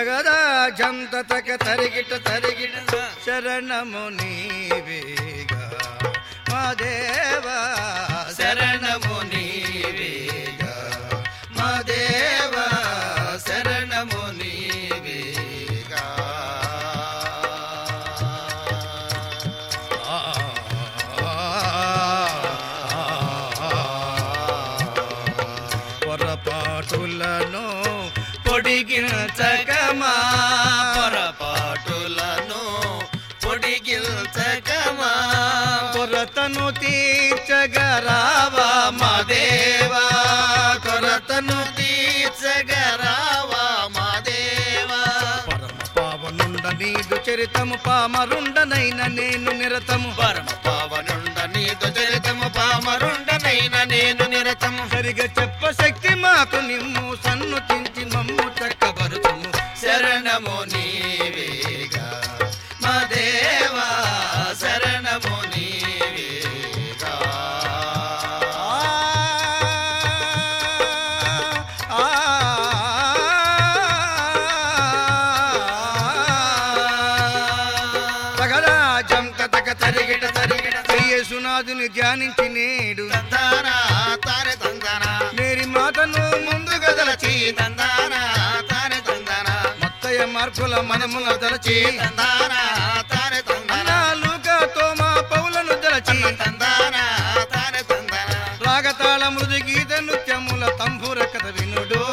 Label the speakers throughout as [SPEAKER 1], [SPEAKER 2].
[SPEAKER 1] తగదా జంత తగ తరిగిట తరిగిట శరణము నీవేగా మా దేవా శరణము నీవేగా మా దేవా శరణము నీవేగా పొరపాటులను పొడిగించకమా
[SPEAKER 2] పొరపాటులను పొడిగిల్చకమా
[SPEAKER 1] కొరతను తీర్చగరావా మా దేవా కొరతను
[SPEAKER 2] తీర్చగరావా మా దేవా
[SPEAKER 1] పరమ పావనుండ నీదు చరితము పామరుండనైన నేను నిరతము
[SPEAKER 2] పరమ పావనుండ నీదు చరితము పామరుండనైన నేను నిరతము
[SPEAKER 1] సరిగా చెప్ప శక్తి మాకు నిమ్ము సన్నుతించి మమ్ము చక్కబరుచుము
[SPEAKER 2] శరణము నీవేగా మా దేవా శరణము నీవేగా
[SPEAKER 1] ఆ, తగదా జంక తగ తరిగిట తరిగిట శ్రీయేసునాథుని ధ్యానించి నేడు
[SPEAKER 2] తందానా తారే తందానా
[SPEAKER 1] మేరీ మాతను ముందు గదలచి
[SPEAKER 2] తందానా తారే తందానా
[SPEAKER 1] మత్తయ్య మార్పుల మనముల దలచి
[SPEAKER 2] తందానా తారే తందానా
[SPEAKER 1] అన్నాలుగా తోమా పౌలను దలచి
[SPEAKER 2] తందానా తారే తందానా
[SPEAKER 1] రాగతాళ మృదు గీత నృత్యముల తంబుర కథ వినుడు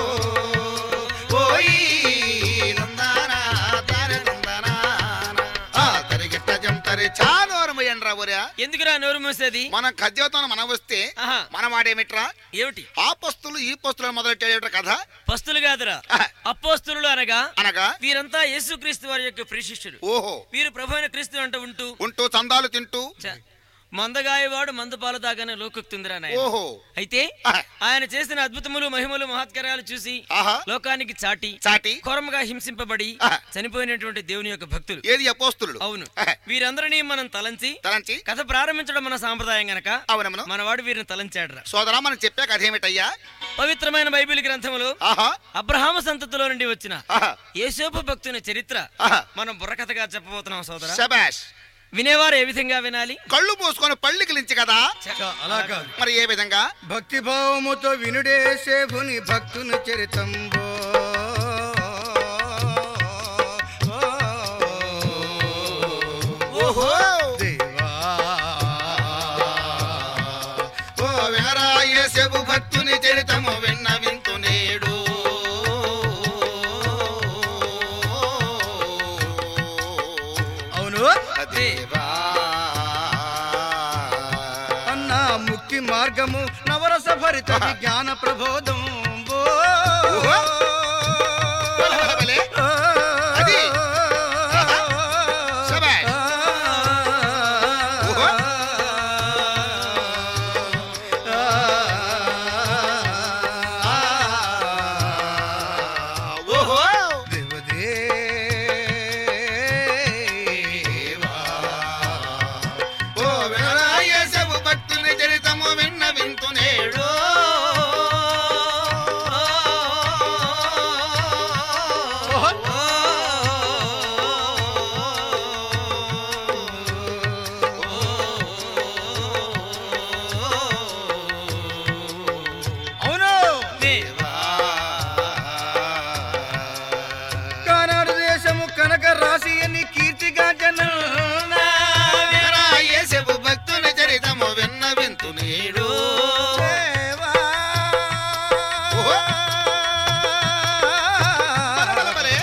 [SPEAKER 2] ఓయి నందానా తారే తందానా ఆ తరిగిట్ట జంతరి చానోరము ఎండ్రా ఒరా
[SPEAKER 3] ఎందుకురా నోరు మూసేది
[SPEAKER 2] మన కద్యోతం మనం వస్తే
[SPEAKER 3] ఆహా.
[SPEAKER 2] మన వాడేమిట్రా
[SPEAKER 3] ఏమిటి
[SPEAKER 2] ఆ పస్తులు ఈ పస్తులు మొదలెట్టేట కథ
[SPEAKER 3] పస్తులు కాదురా
[SPEAKER 2] ఆహా.
[SPEAKER 3] అపోస్తులు అనగా
[SPEAKER 2] అనగా
[SPEAKER 3] వీరంతా యేసుక్రీస్తు వారి యొక్క ప్రియ శిష్యులు
[SPEAKER 2] ఓహో
[SPEAKER 3] వీరు ప్రభు అయిన క్రీస్తు అంట ఉంటూ
[SPEAKER 2] ఉంటూ చందాలు తింటూ
[SPEAKER 3] చ, మందగాయవాడు మందు పాలు తాగానే లోకొక్తుందిరా నాయన
[SPEAKER 2] ఓహో
[SPEAKER 3] అయితే
[SPEAKER 2] ఆహా.
[SPEAKER 3] ఆయన చేసిన అద్భుతములు మహిమలు మహత్కార్యాలు చూసి
[SPEAKER 2] ఆహా
[SPEAKER 3] లోకానికి చాటి
[SPEAKER 2] చాటి
[SPEAKER 3] ఘోరముగా హింసింపబడి
[SPEAKER 2] ఆహా.
[SPEAKER 3] చనిపోయినటువంటి దేవుని యొక్క భక్తులు
[SPEAKER 2] ఏది అపోస్తులు
[SPEAKER 3] అవును
[SPEAKER 2] ఆహా.
[SPEAKER 3] వీరందరినీ మనం తలంచి
[SPEAKER 2] తలంచి
[SPEAKER 3] కథ ప్రారంభించడం మన సాంప్రదాయం గనక
[SPEAKER 2] అవునమ్మను
[SPEAKER 3] మనవాడు వీరిని తలంచాడురా
[SPEAKER 2] సోదరా మనం చెప్పే కథ ఏమిటయ్యా
[SPEAKER 3] పవిత్రమైన బైబిల్ గ్రంథములో
[SPEAKER 2] ఆహా
[SPEAKER 3] అబ్రహాము సంతతిలో నుండి వచ్చిన
[SPEAKER 2] ఆహా
[SPEAKER 3] యేసోపు భక్తుని చరిత్ర
[SPEAKER 2] ఆహా
[SPEAKER 3] మనం బుర్రకథగా చెప్పబోతున్నాం సోదరా
[SPEAKER 2] శబాష్
[SPEAKER 3] వినేవారు ఏ విధంగా వినాలి
[SPEAKER 2] కళ్ళు మూసుకొని పళ్ళికిలించి కదా
[SPEAKER 1] అలా కాదు
[SPEAKER 2] మరి ఏ విధంగా
[SPEAKER 1] భక్తి భావముతో వినుడే సేపుని భక్తుని చరితంబో
[SPEAKER 2] ఓహో
[SPEAKER 1] దేవా
[SPEAKER 2] ఓ వేరా యేసపు భక్తుని చరితము విన్న వింతు నేడు
[SPEAKER 1] అవును
[SPEAKER 2] దేవా
[SPEAKER 1] అన్న ముక్తి మార్గము నవరస భరిత విజ్ఞాన ప్రబోధం
[SPEAKER 2] ఓహో. భలే. అది. ఆహా. శభాష్. ఓహో. ఓహో ఓ వేరా యేసపు భక్తుని చరితము విన్న వింతు నేడు
[SPEAKER 1] అవును
[SPEAKER 2] దేవా
[SPEAKER 1] కానాడు దేశము కనక రాశి అని కీర్తిగా జన
[SPEAKER 2] వేరా యేసపు భక్తుని చరితము విన్న వింతు నేడు ఓహో. బల బలే.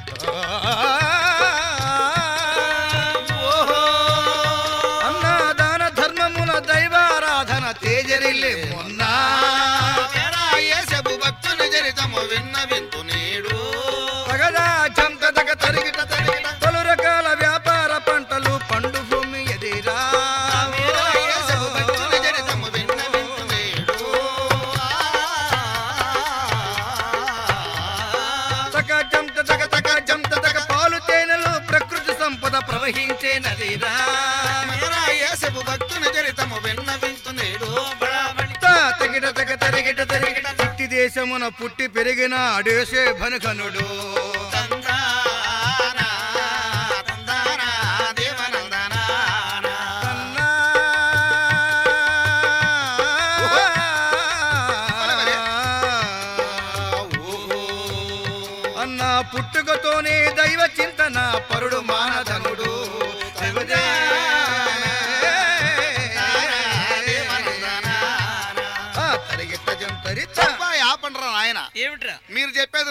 [SPEAKER 2] ఓహో
[SPEAKER 1] అన్నదాన ధర్మముల దైవారాధన తేజరిల్లే మొన్న
[SPEAKER 2] వేరా యేసపు భక్తుని చరితము విన్న వింతు నేడు
[SPEAKER 1] తగదా జంత తగ తరిగిట
[SPEAKER 2] తరిగిట.
[SPEAKER 1] పలు రకాల వ్యాపార పంటలు పండు భూమి ఎదిరా
[SPEAKER 2] వేరా యేసపు భక్తుని చరితము విన్న వింతు నేడు
[SPEAKER 1] తగ జంత తగ తగ జంత తగ పాలు తేనెలు ప్రకృతి సంపద ప్రవహించే నదిరా
[SPEAKER 2] వేరా యేసపు భక్తుని చరితము విన్న వింతు నేడు బడాబడి.
[SPEAKER 1] తా తగిట తగ తరిగిట తరిగిట పుట్టి దేశమున పుట్టి పెరిగిన అడేసే భనుకనుడు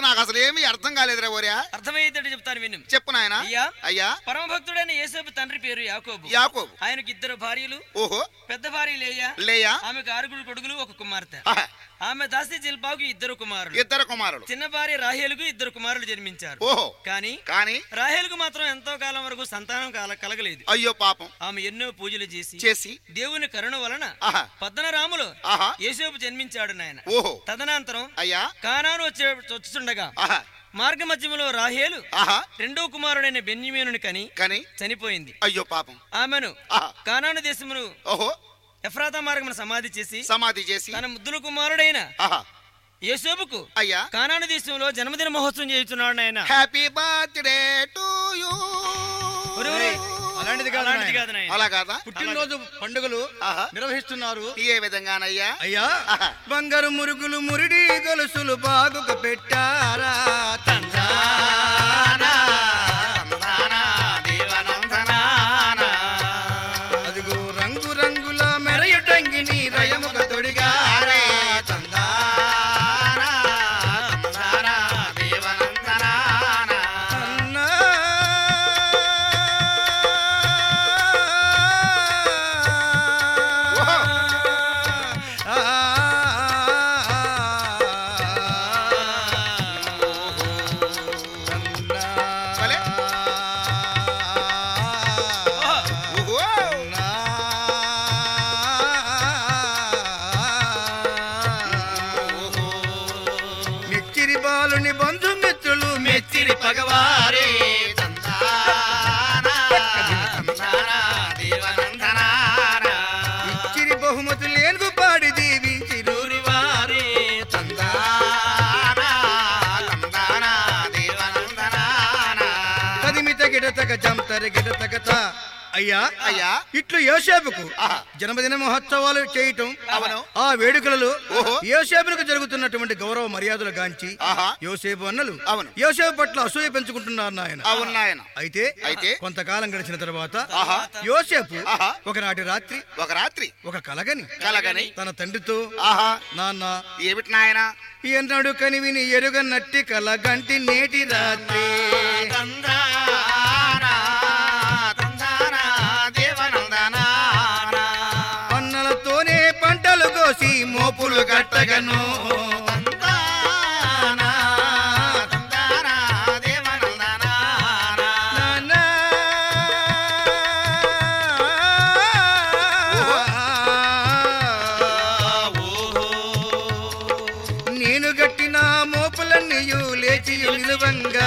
[SPEAKER 2] నాకు అసలు ఏమీ అర్థం కాలేదురా ఓరియా
[SPEAKER 3] అర్థమయ్యేటట్టు చెప్తాను విను
[SPEAKER 2] చెప్పు నాయన
[SPEAKER 3] అయ్యా
[SPEAKER 2] అయ్యా
[SPEAKER 3] పరమ భక్తుడైన యేసేపు తండ్రి పేరు యాకోబు
[SPEAKER 2] యాకోబు
[SPEAKER 3] ఆయనకి ఇద్దరు భార్యలు
[SPEAKER 2] ఓహో
[SPEAKER 3] పెద్ద భార్య లేయా
[SPEAKER 2] లేయా
[SPEAKER 3] ఆమెకు ఆరుగురు కొడుకులు ఒక కుమార్తె
[SPEAKER 2] ఆహా,
[SPEAKER 3] ఆమె దాసి జిల్పాకు ఇద్దరు కుమారులు
[SPEAKER 2] ఇద్దరు కుమారులు
[SPEAKER 3] చిన్న భార్య రాహేలుకు ఇద్దరు కుమారులు జన్మించారు
[SPEAKER 2] ఓహో
[SPEAKER 3] కానీ
[SPEAKER 2] కానీ
[SPEAKER 3] రాహేలుకు మాత్రం ఎంతో కాలం వరకు సంతానం కాల కలగలేదు
[SPEAKER 2] అయ్యో పాపం
[SPEAKER 3] ఆమె ఎన్నో పూజలు చేసి
[SPEAKER 2] చేసి
[SPEAKER 3] దేవుని కరుణ వలన
[SPEAKER 2] ఆహా
[SPEAKER 3] పద్దనరాములు
[SPEAKER 2] ఆహా
[SPEAKER 3] యేసేపు జన్మించాడు నాయన
[SPEAKER 2] ఓహో
[SPEAKER 3] తదనంతరం
[SPEAKER 2] అయ్యా
[SPEAKER 3] కానాను వచ్చే వచ్చుచుండగా
[SPEAKER 2] ఆహా
[SPEAKER 3] మార్గ మధ్యములో రాహేలు
[SPEAKER 2] ఆహా
[SPEAKER 3] రెండో కుమారుడైన బెన్యమీనుని కని
[SPEAKER 2] కానీ
[SPEAKER 3] చనిపోయింది
[SPEAKER 2] అయ్యో పాపం
[SPEAKER 3] ఆమెను
[SPEAKER 2] ఆహా
[SPEAKER 3] కానాను దేశమును
[SPEAKER 2] ఓహో
[SPEAKER 3] ఎఫ్రాతా మార్గమును సమాధి చేసి
[SPEAKER 2] సమాధి చేసి
[SPEAKER 3] తన ముద్దుల కుమారుడైన
[SPEAKER 2] ఆహా
[SPEAKER 3] యేసోబుకు
[SPEAKER 2] అయ్యా
[SPEAKER 3] కానాను దేశంలో జన్మదిన మహోత్సవం చేస్తున్నాడు ఆయన
[SPEAKER 2] హ్యాపీ బర్త్డే టు యూ
[SPEAKER 1] అలాంటిది కాదు
[SPEAKER 3] అలాంటిది
[SPEAKER 1] నాయన.
[SPEAKER 3] కాదు నాయన.
[SPEAKER 2] అలా కాదా
[SPEAKER 1] పుట్టినరోజు పండుగలు
[SPEAKER 2] ఆహా
[SPEAKER 1] నిర్వహిస్తున్నారు
[SPEAKER 2] ఏ విధంగానయ్యా
[SPEAKER 1] అయ్యా
[SPEAKER 2] ఆహా.
[SPEAKER 1] బంగారు మురుగులు మురిడి గొలుసులు బాగుక పెట్టారా తందానా. అదిగో రంగు రంగుల మెరయుటంగిని రయముక తొడిగారే అన్నా.
[SPEAKER 2] ఓహో. భలే. ఓహో.
[SPEAKER 1] మెచ్చిరి బాలుని బంధుమిత్రులు మెచ్చిరి పగవారే ఇచ్చిరి బహుమతులు ఏనుగు పాడి దీవించిరూరి వారే కదిమిత గిడతక జంతర గిడతకత అయ్యా
[SPEAKER 2] అయ్యా
[SPEAKER 1] ఇట్లు యోసేపుకు
[SPEAKER 2] ఆహా.
[SPEAKER 1] జన్మదిన మహోత్సవాలు చేయటం
[SPEAKER 2] అవును.
[SPEAKER 1] ఆ వేడుకలలో
[SPEAKER 2] ఓహో.
[SPEAKER 1] యోసేపులకు జరుగుతున్నటువంటి గౌరవ మర్యాదలు గాంచి
[SPEAKER 2] ఆహా.
[SPEAKER 1] యోసేపు అన్నలు
[SPEAKER 2] అవును.
[SPEAKER 1] యోసేపు పట్ల అసూయ పెంచుకుంటున్నారు నాయన
[SPEAKER 2] అవును నాయన
[SPEAKER 1] అయితే
[SPEAKER 2] అయితే?
[SPEAKER 1] కొంతకాలం గడిచిన తర్వాత
[SPEAKER 2] ఆహా
[SPEAKER 1] యోసేపు
[SPEAKER 2] ఆహా.
[SPEAKER 1] ఒకనాటి రాత్రి
[SPEAKER 2] ఒక రాత్రి
[SPEAKER 1] ఒక కలగని
[SPEAKER 2] కలగని
[SPEAKER 1] తన తండ్రితో
[SPEAKER 2] ఆహా
[SPEAKER 1] నాన్న
[SPEAKER 2] ఏమిటి నాయన
[SPEAKER 1] ఎన్నడు కనివిని ఎరుగన్నట్టి కలగంటి నేటి రాత్రి పన్నలతోనే పంటలు కోసి మోపులు కట్టగను నాన్న. నేను గట్టిన మోపులన్నీయు లేచి నిలువంగా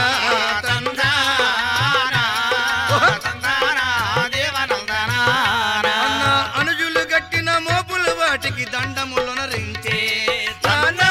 [SPEAKER 1] అన్న అనుజులు గట్టిన మోపులు వాటికి దండములొనరించే నాన్న.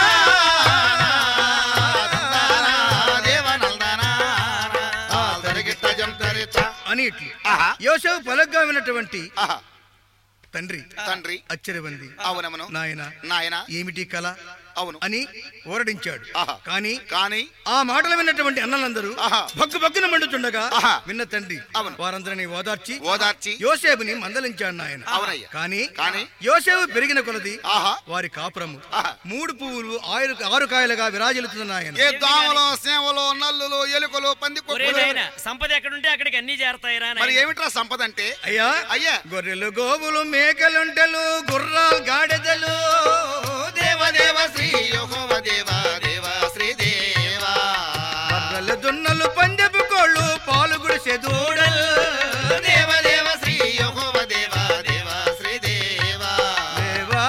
[SPEAKER 1] అని ఇట్లు
[SPEAKER 2] ఆహా
[SPEAKER 1] యోసేపు పలగ్గా విన్నటువంటి
[SPEAKER 2] ఆహా
[SPEAKER 1] తండ్రి
[SPEAKER 2] తండ్రి
[SPEAKER 1] అచ్చరివంది
[SPEAKER 2] అవునవును
[SPEAKER 1] నాయన
[SPEAKER 2] నాయన
[SPEAKER 1] ఏమిటి కళ
[SPEAKER 2] అవును
[SPEAKER 1] అని ఓరడించాడు
[SPEAKER 2] ఆహా.
[SPEAKER 1] కానీ
[SPEAKER 2] కానీ
[SPEAKER 1] ఆ మాటలు విన్నటువంటి అన్నలందరూ
[SPEAKER 2] ఆహా.
[SPEAKER 1] భగ్గు భగ్గున మండుతుండగా
[SPEAKER 2] ఆహా.
[SPEAKER 1] విన్న తండ్రి
[SPEAKER 2] అవును.
[SPEAKER 1] వారందరినీ ఓదార్చి
[SPEAKER 2] ఓదార్చి
[SPEAKER 1] యోసేపుని మందలించాడు నాయన
[SPEAKER 2] అవునయ్య.
[SPEAKER 1] కానీ
[SPEAKER 2] కానీ
[SPEAKER 1] యోసేపు పెరిగిన కొలది
[SPEAKER 2] ఆహా
[SPEAKER 1] వారి కాపురము
[SPEAKER 2] ఆహా.
[SPEAKER 1] మూడు పువ్వులు ఆరు ఆరు కాయలుగా విరాజిల్లుతున్న నాయన
[SPEAKER 2] ఏ దోమలు సేవలు నల్లులు ఎలుకలు పంది
[SPEAKER 3] ఒరే
[SPEAKER 2] కుక్కలు
[SPEAKER 3] నాయన సంపద ఎక్కడుంటే అక్కడికి అన్ని చేరతాయిరా
[SPEAKER 2] మరి
[SPEAKER 3] నాయన.
[SPEAKER 2] ఏమిట్రా సంపద అంటే
[SPEAKER 1] అయ్యా
[SPEAKER 2] అయ్యా
[SPEAKER 1] గొర్రెలు గోవులు మేకలుంటలు గుర్రాలు గాడిదలు
[SPEAKER 2] దేవదేవ శ్రీ యెహోవా దేవ దేవ శ్రీ దేవా
[SPEAKER 1] బర్రెలు దున్నలు పంజపు కోళ్ళు పాలు గుడిసె దూడలు
[SPEAKER 2] దేవదేవ శ్రీ యెహోవా దేవ దేవ శ్రీ దేవా
[SPEAKER 1] దేవా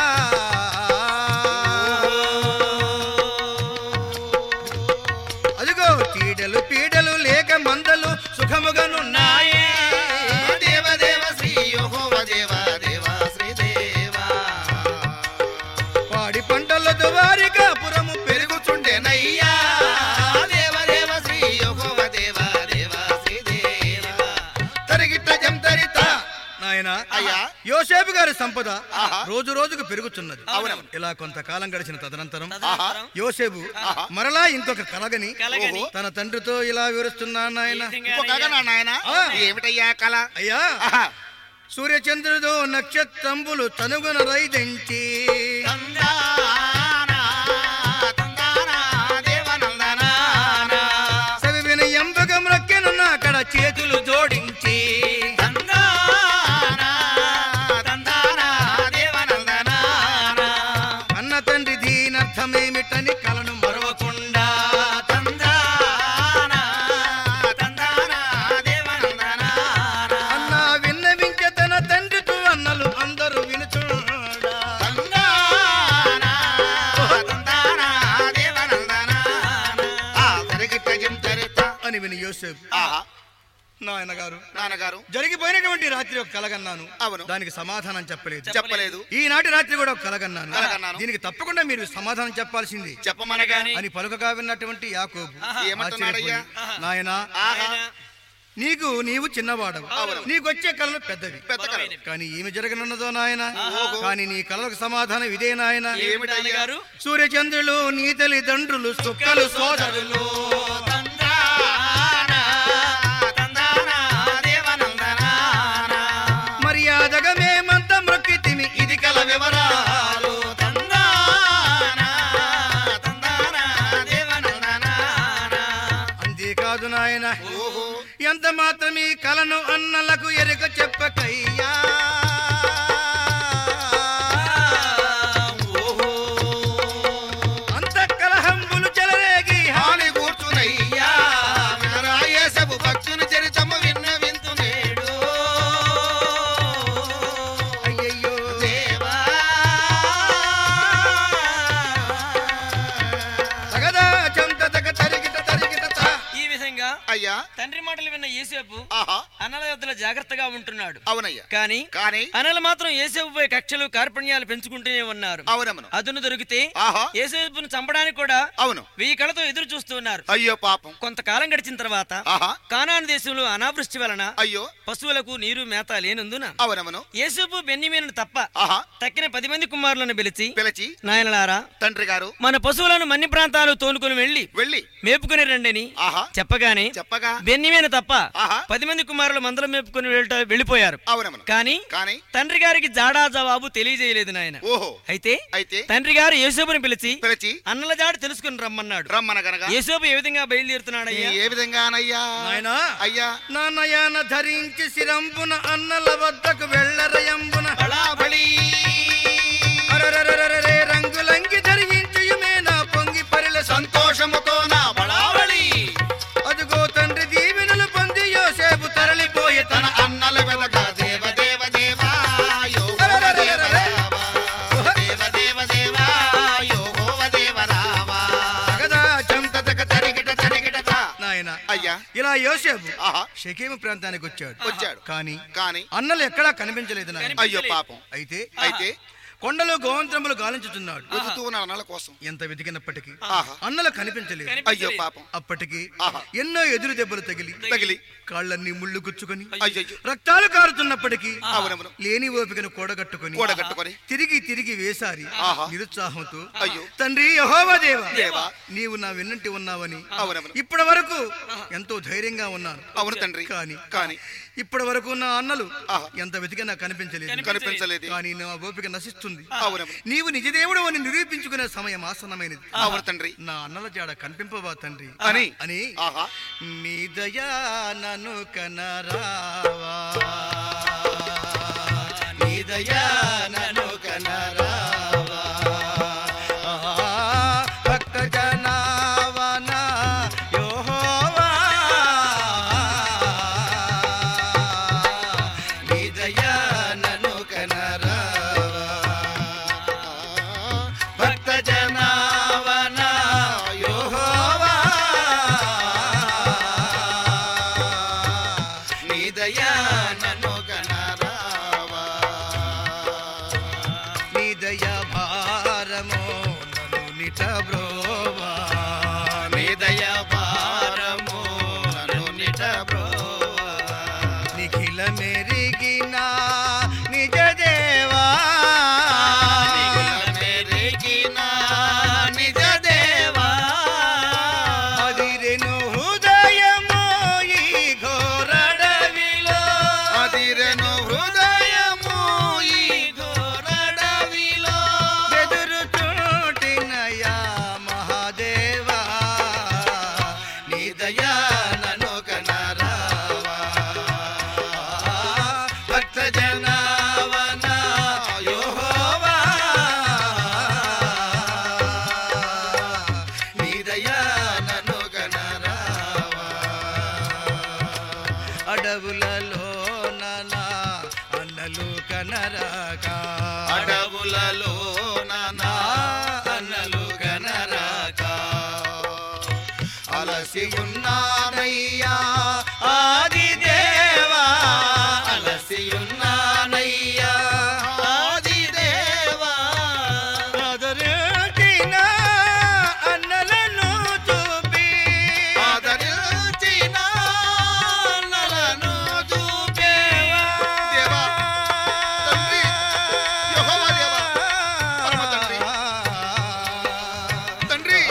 [SPEAKER 1] అదిగో చీడలు పీడలు లేక మందలు సుఖముగానున్నాయే
[SPEAKER 2] దేవదేవ శ్రీ యెహోవా దేవ దేవ శ్రీ దేవా
[SPEAKER 1] పాడి పంటలతో వారి కాపురము
[SPEAKER 2] పెరుగుచుండెనయ్యా దేవదేవ శ్రీ యెహోవా దేవ దేవ శ్రీ దేవా తరిగిట్ట జంతరిత
[SPEAKER 1] నాయన
[SPEAKER 2] అయ్యా.
[SPEAKER 1] యోసేపు గారి సంపద
[SPEAKER 2] ఆహా.
[SPEAKER 1] రోజు రోజుకు పెరుగుతున్నది
[SPEAKER 2] అవునవును.
[SPEAKER 1] ఇలా కొంతకాలం గడిచిన తదనంతరం
[SPEAKER 3] తదనంతరం
[SPEAKER 1] యోసేపు
[SPEAKER 2] ఆహా.
[SPEAKER 1] మరలా ఇంకొక కలగని
[SPEAKER 3] కలగని
[SPEAKER 1] తన తండ్రితో ఇలా వివరిస్తున్నా నాయన
[SPEAKER 3] ఈ విధంగా
[SPEAKER 2] ఇంకొక నా నాయన
[SPEAKER 1] ఆ.
[SPEAKER 2] ఏమిటయ్యా కళ
[SPEAKER 1] అయ్యా
[SPEAKER 2] ఆహా.
[SPEAKER 1] సూర్యచంద్రుడు నక్షత్రంబులు తనుగున రైదించి
[SPEAKER 2] తందానా, తందానా, దేవనందనానా.
[SPEAKER 1] జోడించి
[SPEAKER 2] తందానా, తందానా, దేవనందనానా.
[SPEAKER 1] అన్న తండ్రి దీనర్థమేమిటని కలను మరవకుండా
[SPEAKER 2] తందానా, తందానా, దేవనందనానా.
[SPEAKER 1] అన్న విన్నవించే తన తండ్రితో అన్నలు అందరూ వినుచుండా
[SPEAKER 2] తందానా, తందానా, దేవనందనానా. ఆ జరిగిట జింతరిత.
[SPEAKER 1] అని విని యోసేపు
[SPEAKER 2] ఆహా,
[SPEAKER 1] నాయన గారు
[SPEAKER 2] నాన్నగారు
[SPEAKER 1] జరిగిపోయినటువంటి రాత్రి ఒక కలగన్నాను
[SPEAKER 2] అవును.
[SPEAKER 1] దానికి సమాధానం చెప్పలేదు
[SPEAKER 2] చెప్పలేదు
[SPEAKER 1] ఈనాటి రాత్రి కూడా ఒక కలగన్నాను
[SPEAKER 2] కలగన్నాను.
[SPEAKER 1] దీనికి తప్పకుండా మీరు సమాధానం చెప్పాల్సింది
[SPEAKER 2] చెప్పమనగాని
[SPEAKER 1] అని పలుకగా విన్నటువంటి యాకోబు
[SPEAKER 2] ఏమంటున్నాడయ్యా?
[SPEAKER 1] ఆశ్చర్యపోయి, నాయనా
[SPEAKER 2] ఆహా
[SPEAKER 1] నీకు నీవు చిన్నవాడవు
[SPEAKER 2] అవును.
[SPEAKER 1] నీకు వచ్చే కళలు పెద్దవి
[SPEAKER 2] పెద్ద కళ.
[SPEAKER 1] కానీ ఏమి జరగనున్నదో నాయన కానీ నీ కళలకు సమాధానం ఇదే నాయన
[SPEAKER 2] ఏమిటయ్యా?
[SPEAKER 3] గారు
[SPEAKER 1] సూర్యచంద్రులు నీ తల్లిదండ్రులు సుక్కలు సోదరులు
[SPEAKER 2] తందానా, తందానా, దేవనందనానా.
[SPEAKER 1] మర్యాదగా మేమంతా మొక్కితిమి ఇది కల వివరాలు
[SPEAKER 2] తందానా, తందానా, దేవనందనానా.
[SPEAKER 1] అంతేకాదు నాయన
[SPEAKER 2] ఓహో
[SPEAKER 1] ఎంత మాత్రం ఈ కలను అన్నలకు ఎరుక చెప్పకయ్యా
[SPEAKER 2] ఓహో
[SPEAKER 1] అంత కలహంబులు చెలరేగి
[SPEAKER 2] హాని కూర్చునయ్యా వినరాయేసపు భక్తుని చరితము విన్న వింతునేడు
[SPEAKER 1] అయ్యయ్యో
[SPEAKER 2] దేవా
[SPEAKER 1] తగదా చంత తగ తరిగిట తరిగిట తా.
[SPEAKER 3] ఈ విధంగా
[SPEAKER 2] అయ్యా
[SPEAKER 3] తండ్రి మాటలు విన్న ఏసేపు
[SPEAKER 2] ఆహా
[SPEAKER 3] అన్నల యొద్దల జాగ్రత్తగా ఉంటున్నాడు
[SPEAKER 2] అవునయ్యా
[SPEAKER 3] కానీ
[SPEAKER 2] కానీ
[SPEAKER 3] అనలు మాత్రం ఏసేపుపై కక్షలు కార్పణ్యాలు పెంచుకుంటూనే ఉన్నారు
[SPEAKER 2] అవునమ్మను
[SPEAKER 3] అదును దొరికితే
[SPEAKER 2] ఆహా
[SPEAKER 3] ఏసేపును చంపడానికి కూడా
[SPEAKER 2] అవును
[SPEAKER 3] వెయ్యి కళతో ఎదురు చూస్తున్నారు
[SPEAKER 2] అయ్యో పాపం
[SPEAKER 3] కొంతకాలం గడిచిన తర్వాత
[SPEAKER 2] ఆహా
[SPEAKER 3] కానాను దేశంలో అనావృష్టి వలన
[SPEAKER 2] అయ్యో
[SPEAKER 3] పశువులకు నీరు మేత లేనందున
[SPEAKER 2] అవునమ్మను
[SPEAKER 3] యేసుపు బెన్నిమీను తప్ప
[SPEAKER 2] ఆహా
[SPEAKER 3] తక్కిన పది మంది కుమారులను పిలిచి
[SPEAKER 2] పిలిచి
[SPEAKER 3] నాయనలారా
[SPEAKER 2] తండ్రి గారు
[SPEAKER 3] మన పశువులను మన్ని ప్రాంతాలు తోలుకొని వెళ్లి
[SPEAKER 2] వెళ్ళి
[SPEAKER 3] మేపుకుని రండని
[SPEAKER 2] ఆహా
[SPEAKER 3] చెప్పగానే
[SPEAKER 2] చెప్పగా
[SPEAKER 3] బెన్నిమీను తప్ప
[SPEAKER 2] ఆహా
[SPEAKER 3] పది మంది కుమారులు మందలం మేపుకుని వెళ్ళట వెళ్ళిపోయారు
[SPEAKER 2] అవునమ్మను
[SPEAKER 3] కానీ
[SPEAKER 2] కానీ
[SPEAKER 3] తండ్రి గారికి జాడా జవాబు తెలియజేయలేదు నాయన
[SPEAKER 2] ఓహో
[SPEAKER 3] అయితే
[SPEAKER 2] అయితే
[SPEAKER 3] తండ్రి గారు యేసోపుని పిలిచి
[SPEAKER 2] పిలిచి
[SPEAKER 3] అన్నల జాడ తెలుసుకుని రమ్మన్నాడు
[SPEAKER 2] రమ్మనగనగా
[SPEAKER 3] యేసోపు ఏ విధంగా బయలుదేరుతున్నాడయ్యా
[SPEAKER 2] ఏ విధంగానయ్యా
[SPEAKER 1] నాయనా
[SPEAKER 2] అయ్యా
[SPEAKER 1] నా నయాన ధరించి శిరంపున అన్నల వద్దకు వెళ్ళరయంబున
[SPEAKER 2] బళాబళి
[SPEAKER 1] అరరరరరరే రంగులంగి ధరించుయుమే నా పొంగి పరిల
[SPEAKER 2] సంతోషముతో నా బళాబళి
[SPEAKER 1] అదుగో తండ్రి దీవెనలు పొంది యోసేపు తరలిపోయే
[SPEAKER 2] తన
[SPEAKER 1] తన
[SPEAKER 2] అన్నల వెనక దేవ దేవ దేవా యోహోవ దేవ రావా. దేవ దేవ దేవా యోహోవ దేవ రావా.
[SPEAKER 1] తగదా చంత తగ
[SPEAKER 2] తరిగిట తరిగిట తా.
[SPEAKER 1] నాయన
[SPEAKER 2] అయ్యా
[SPEAKER 1] ఇలా యోసేపు
[SPEAKER 2] ఆహా
[SPEAKER 1] షకేము ప్రాంతానికి వచ్చాడు
[SPEAKER 2] వచ్చాడు
[SPEAKER 1] కానీ
[SPEAKER 2] కానీ
[SPEAKER 1] అన్నలు ఎక్కడా కనిపించలేదు నాయన
[SPEAKER 2] అయ్యో పాపం
[SPEAKER 1] అయితే
[SPEAKER 2] అయితే
[SPEAKER 1] కొండలో గోవంత్రములు గాలించుతున్నాడు
[SPEAKER 2] వెతుకుతూ ఉన్న అన్నల కోసం
[SPEAKER 1] ఎంత వెతికినప్పటికీ
[SPEAKER 2] ఆహా
[SPEAKER 1] అన్నలు కనిపించలేదు
[SPEAKER 2] అయ్యో పాపం
[SPEAKER 1] అప్పటికి
[SPEAKER 2] ఆహా.
[SPEAKER 1] ఎన్నో ఎదురు దెబ్బలు తగిలి
[SPEAKER 2] తగిలి
[SPEAKER 1] కాళ్ళన్నీ ముళ్ళు గుచ్చుకొని
[SPEAKER 2] అయ్యయ్యో
[SPEAKER 1] రక్తాలు కారుతున్నప్పటికీ
[SPEAKER 2] అవునవును
[SPEAKER 1] లేని ఓపికను కూడగట్టుకొని
[SPEAKER 2] కూడగట్టుకొని
[SPEAKER 1] తిరిగి తిరిగి వేసారి
[SPEAKER 2] ఆహా.
[SPEAKER 1] నిరుత్సాహంతో
[SPEAKER 2] అయ్యో.
[SPEAKER 1] తండ్రి యెహోవా దేవా
[SPEAKER 2] దేవా.
[SPEAKER 1] నీవు నా వెన్నంటి ఉన్నావని
[SPEAKER 2] అవునవును
[SPEAKER 1] ఇప్పటి వరకు ఎంతో ధైర్యంగా ఉన్నాను
[SPEAKER 2] అవును తండ్రి
[SPEAKER 1] కానీ
[SPEAKER 2] కానీ
[SPEAKER 1] ఇప్పటి వరకు నా అన్నలు
[SPEAKER 2] ఆహా.
[SPEAKER 1] ఎంత వెతికినా కనిపించలేదు
[SPEAKER 2] కనిపించలేదు
[SPEAKER 1] కానీ నా ఓపిక నశిస్తుంది
[SPEAKER 2] అవునవును
[SPEAKER 1] నీవు నిజదేవుడు అని నిరూపించుకునే సమయం ఆసన్నమైనది
[SPEAKER 2] అవును తండ్రి
[SPEAKER 1] నా అన్నల జాడ కనిపింపవా తండ్రి
[SPEAKER 2] అని
[SPEAKER 1] అని
[SPEAKER 2] ఆహా
[SPEAKER 1] నీ దయా నన్ను కనరావా నీ దయా నన్ను కనరావా ఆహా, భక్త జనావన యెహోవా. నీ దయా నన్ను కనరావా భక్త జనావన యెహోవా. నీ దయా
[SPEAKER 2] నన్ను కనరావా.
[SPEAKER 1] నీ దయ భారము నన్ను నిట బ్రోవా
[SPEAKER 2] నీ దయ భారము నన్ను నిటబ్రోవా.
[SPEAKER 1] నిఖిల మెరిగిన నిజ దేవా
[SPEAKER 2] నిగులమెరిగిన నిజ దేవా.
[SPEAKER 1] అదిరెను హృదయము ఈ ఘోరడవిలో
[SPEAKER 2] అది
[SPEAKER 1] అడవులలోన నా అన్నలు కనరాక
[SPEAKER 2] అడవులలో నా అన్నలు గనరాక అలసి ఉన్నానయ్యా ఆది దేవా అలసి ఉన్నానయ్యా ఆది దేవా
[SPEAKER 1] ఆదరించిన అన్నలను చూపి
[SPEAKER 2] ఆదరించిన నలను చూపేవా దేవా తండ్రి యెహోవా దేవా పరమ తండ్రి తండ్రి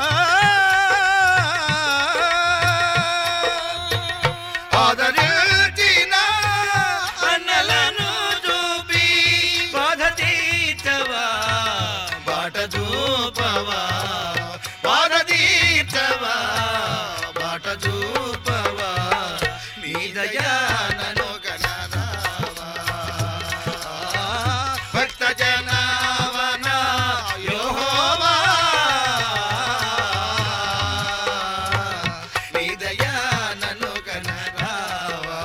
[SPEAKER 2] ఆదరించిన
[SPEAKER 1] అన్నలను చూపి బాధ తీర్చవా
[SPEAKER 2] బాట చూపవా బాధ తీర్చవా బాట చూపవా నీ దయానను గణరావా భక్త జనావన యోహోవా నీ దయానను గణరావా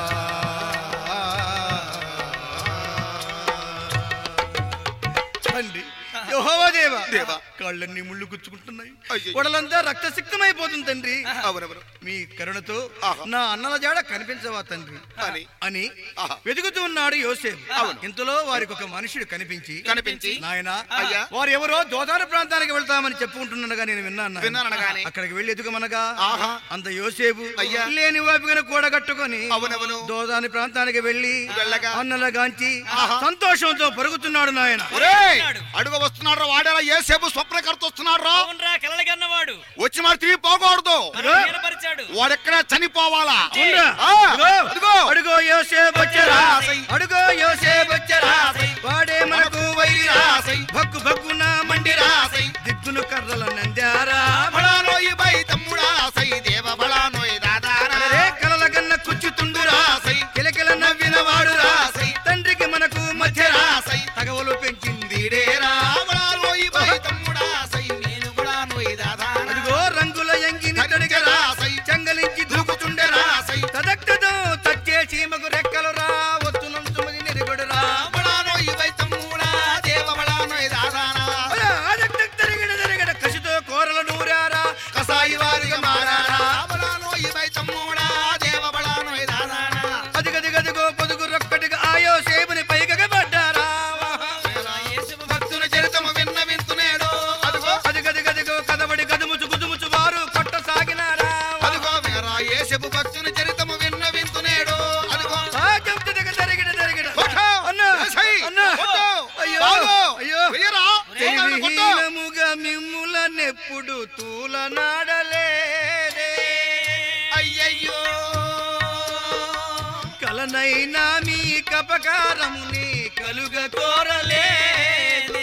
[SPEAKER 1] తండ్రి యెహోవా దేవా
[SPEAKER 2] దేవా.
[SPEAKER 1] కాళ్ళన్నీ ముళ్ళు గుచ్చుకుంటున్నాయి
[SPEAKER 2] అయ్యయ్యో.
[SPEAKER 1] కొడలంతా రక్తసిక్తమైపోతుంది తండ్రి
[SPEAKER 2] అవునవును
[SPEAKER 1] మీ కరుణతో
[SPEAKER 2] ఆహా.
[SPEAKER 1] నా అన్నల జాడ కనిపించవా తండ్రి
[SPEAKER 2] అని
[SPEAKER 1] అని
[SPEAKER 2] ఆహా.
[SPEAKER 1] వెతుకుతూ ఉన్నాడు యోసేపు
[SPEAKER 2] అవును.
[SPEAKER 1] ఇంతలో వారికి ఒక మనుషుడు కనిపించి
[SPEAKER 2] కనిపించి
[SPEAKER 1] నాయనా
[SPEAKER 2] అయ్యా.
[SPEAKER 1] వారు ఎవరో దోదాన ప్రాంతానికి వెళ్తామని చెప్పుకుంటున్నగా నేను విన్నాను
[SPEAKER 2] విన్నాననగానే.
[SPEAKER 1] అక్కడికి వెళ్ళి ఎదుగమనగా
[SPEAKER 2] ఆహా.
[SPEAKER 1] అంత యోసేపు
[SPEAKER 2] అయ్యా.
[SPEAKER 1] లేని వాపికను కూడగట్టుకొని
[SPEAKER 2] అవునవును.
[SPEAKER 1] దోదాని ప్రాంతానికి వెళ్ళి
[SPEAKER 2] వెళ్ళగా.
[SPEAKER 1] అన్నలగాంచి
[SPEAKER 2] ఆహా.
[SPEAKER 1] సంతోషంతో పరుగుతున్నాడు నాయన
[SPEAKER 2] ఒరేయ్ అడుగు వస్తున్నాడు వాడేలా ఏసేపు స్వప్నకర్త వస్తున్నాడు
[SPEAKER 3] అవునరా కలలగన్నవాడు
[SPEAKER 2] వచ్చి మరి తిరిగి పోకూడదు
[SPEAKER 3] కనపరిచాడు
[SPEAKER 2] వాడెక్కడ చనిపోవాలా
[SPEAKER 1] ఉండ్రా.
[SPEAKER 2] ఆ,
[SPEAKER 1] అడుగో.
[SPEAKER 2] అడుగో.
[SPEAKER 1] అడుగో యోసేపు వచ్చారా
[SPEAKER 2] రాసై.
[SPEAKER 1] అడుగో యోసేపు వచ్చారా వాడే మనకు వైరి
[SPEAKER 2] రాసై.
[SPEAKER 1] భక్కు భక్కున మండి
[SPEAKER 2] రాసై.
[SPEAKER 1] దిక్కును కర్రల నందారా
[SPEAKER 2] బళానోయి బై తమ్ముడా సై దేవ బళానోయి దాదారా
[SPEAKER 1] అరే కలల కన్న కుచ్చుతుండురా
[SPEAKER 2] రాసై.
[SPEAKER 1] కిలకిల నవ్విన వాడు
[SPEAKER 2] రాసై.
[SPEAKER 1] తండ్రికి మనకు మధ్య
[SPEAKER 2] రాసై.
[SPEAKER 1] తగవలు పెంచింది
[SPEAKER 2] డేరా బళానోయి బై తమ్ముడా సై నేను బళానోయి దాదారా
[SPEAKER 1] అదిగో రంగుల ఎంగిని తడిగరా
[SPEAKER 2] రాసై.
[SPEAKER 1] చెంగలించి దూకుతుండే
[SPEAKER 2] రాసై.
[SPEAKER 1] తదక్తదో తచ్చే చీమకు రెక్కలు రా వత్తునం సుమది నిరుగుడు రా
[SPEAKER 2] బళానోయి బై తమ్ముడా దేవ బళానోయి దాదారా
[SPEAKER 1] తరిగిడ తరిగిడ కసితో కోరలు నూరారా
[SPEAKER 2] కసాయి వారిగా మారారా బళానోయి బై తమ్ముడా దేవ బళానోయి దాదారా
[SPEAKER 1] అదిగదిగదిగో పొదుగు రొక్కటిగా ఆయో సేపుని పైకగా పడ్డారా
[SPEAKER 2] భక్తుల చరితము విన్న వింటునేడు అదిగో
[SPEAKER 1] అదిగదిగదిగో కదబడి గదుముచు గుదుముచు వారు కొట్ట సాగినారా
[SPEAKER 2] అదిగో మేరా యేసపు భక్తుని చరితము విన్న వింటునేడు అదిగో
[SPEAKER 1] తరిగిడ తరిగిడ
[SPEAKER 2] కొట్టు!
[SPEAKER 1] అన్న
[SPEAKER 2] ఏసై!
[SPEAKER 1] అన్న
[SPEAKER 2] కొట్టు!
[SPEAKER 1] అయ్యో
[SPEAKER 2] బాగు!
[SPEAKER 1] అయ్యో
[SPEAKER 2] వెయ్యరా! ఏయ్, కొట్టు!
[SPEAKER 1] తెలివిహీనముగా మిమ్ములనెప్పుడు తూలనాడలేదే
[SPEAKER 2] అయ్యయ్యో
[SPEAKER 1] కలనైనా మీ కపకారముని కలుగ కోరలేదే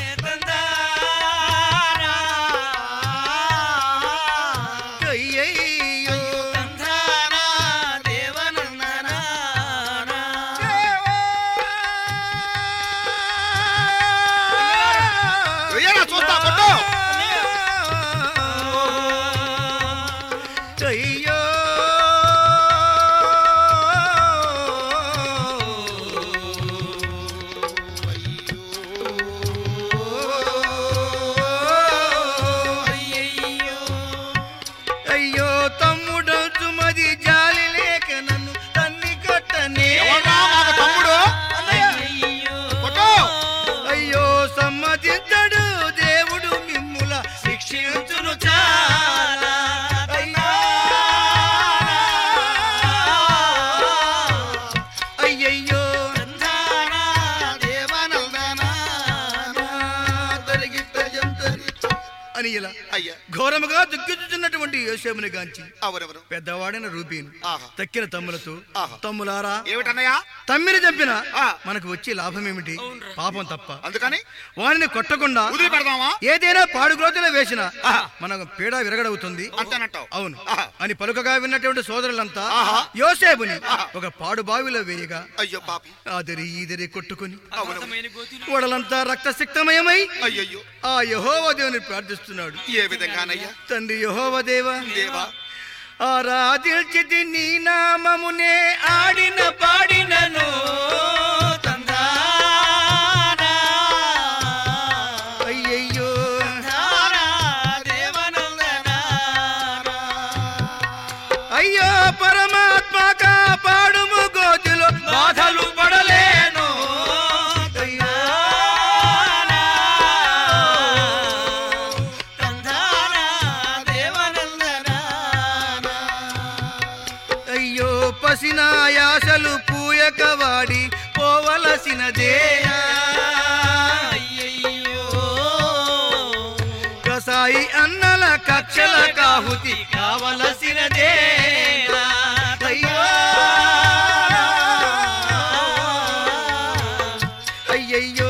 [SPEAKER 1] అయ్యయ్యో
[SPEAKER 2] తంధానా దేవనందనా వెయ్యరా, చూస్తా, కొట్టు!
[SPEAKER 1] అయ్యో అయ్యో తమ్ముడు సుమది జాలి లేక నన్ను తన్ని కొట్టనే
[SPEAKER 2] ఎవర్రా మాకు తమ్ముడు? కొట్టు!
[SPEAKER 1] అయ్యో సమ్మతించడు దేవుడు మిమ్ముల శిక్షించును చాలా అయ్యో అయ్యయ్యో
[SPEAKER 2] తంధానా దేవనందనా
[SPEAKER 1] తరిగిట్ట జంతరి అని ఇలా
[SPEAKER 2] అయ్యా
[SPEAKER 1] ఘోరముగా దుఃఖించుతున్నటువంటి యోసేముని గాంచి
[SPEAKER 2] అవరెవరు
[SPEAKER 1] పెద్దవాడైన రూబీన్
[SPEAKER 2] ఆహా.
[SPEAKER 1] తక్కిన తమ్ములతో
[SPEAKER 2] ఆహా.
[SPEAKER 1] తమ్ములారా
[SPEAKER 2] ఏమిటన్నయ్యా
[SPEAKER 1] తమ్మిని చంపిన
[SPEAKER 2] ఆ.
[SPEAKER 1] మనకు వచ్చే లాభం ఏమిటి పాపం తప్ప
[SPEAKER 2] అందుకని
[SPEAKER 1] వారిని కొట్టకుండా
[SPEAKER 2] వదిలి పెడదామా
[SPEAKER 1] ఏదైనా పాడు గ్రోతులో వేసిన
[SPEAKER 2] ఆహా.
[SPEAKER 1] మనకు పీడ విరగడవుతుంది
[SPEAKER 2] అంతేనంటావు
[SPEAKER 1] అవును
[SPEAKER 2] ఆహా.
[SPEAKER 1] అని పలుకగా విన్నటువంటి సోదరులంతా
[SPEAKER 2] ఆహా.
[SPEAKER 1] యోసేపుని ఒక పాడు బావిలో వేయగా
[SPEAKER 2] అయ్యో పాపి
[SPEAKER 1] ఆదరి ఈదరి కొట్టుకుని
[SPEAKER 3] అనంతమైన గోతిలో
[SPEAKER 1] వడలంతా రక్తసిక్తమయమై
[SPEAKER 2] అయ్యయ్యో
[SPEAKER 1] ఆ యహోవ దేవుని ప్రార్థిస్తున్నాడు
[SPEAKER 2] ఏ విధంగానయ్యా
[SPEAKER 1] తండ్రి యహోవ దేవ
[SPEAKER 2] దేవా
[SPEAKER 1] ఆరాధించితి నీ నామమునే ఆడిన పాడినను
[SPEAKER 2] తందానా
[SPEAKER 1] అయ్యయ్యో
[SPEAKER 2] తందానా దేవనందనా
[SPEAKER 1] అయ్యో పరమాత్మ కాపాడుము గోతిలో బాధలు పడలేను అయ్యో. అయ్యో పసినాయాసలు పూయక వాడి పోవలసినదేనా కసాయి అన్నల కక్షల కాహుతి కావలసినదేనా అయ్యో అయ్యయ్యో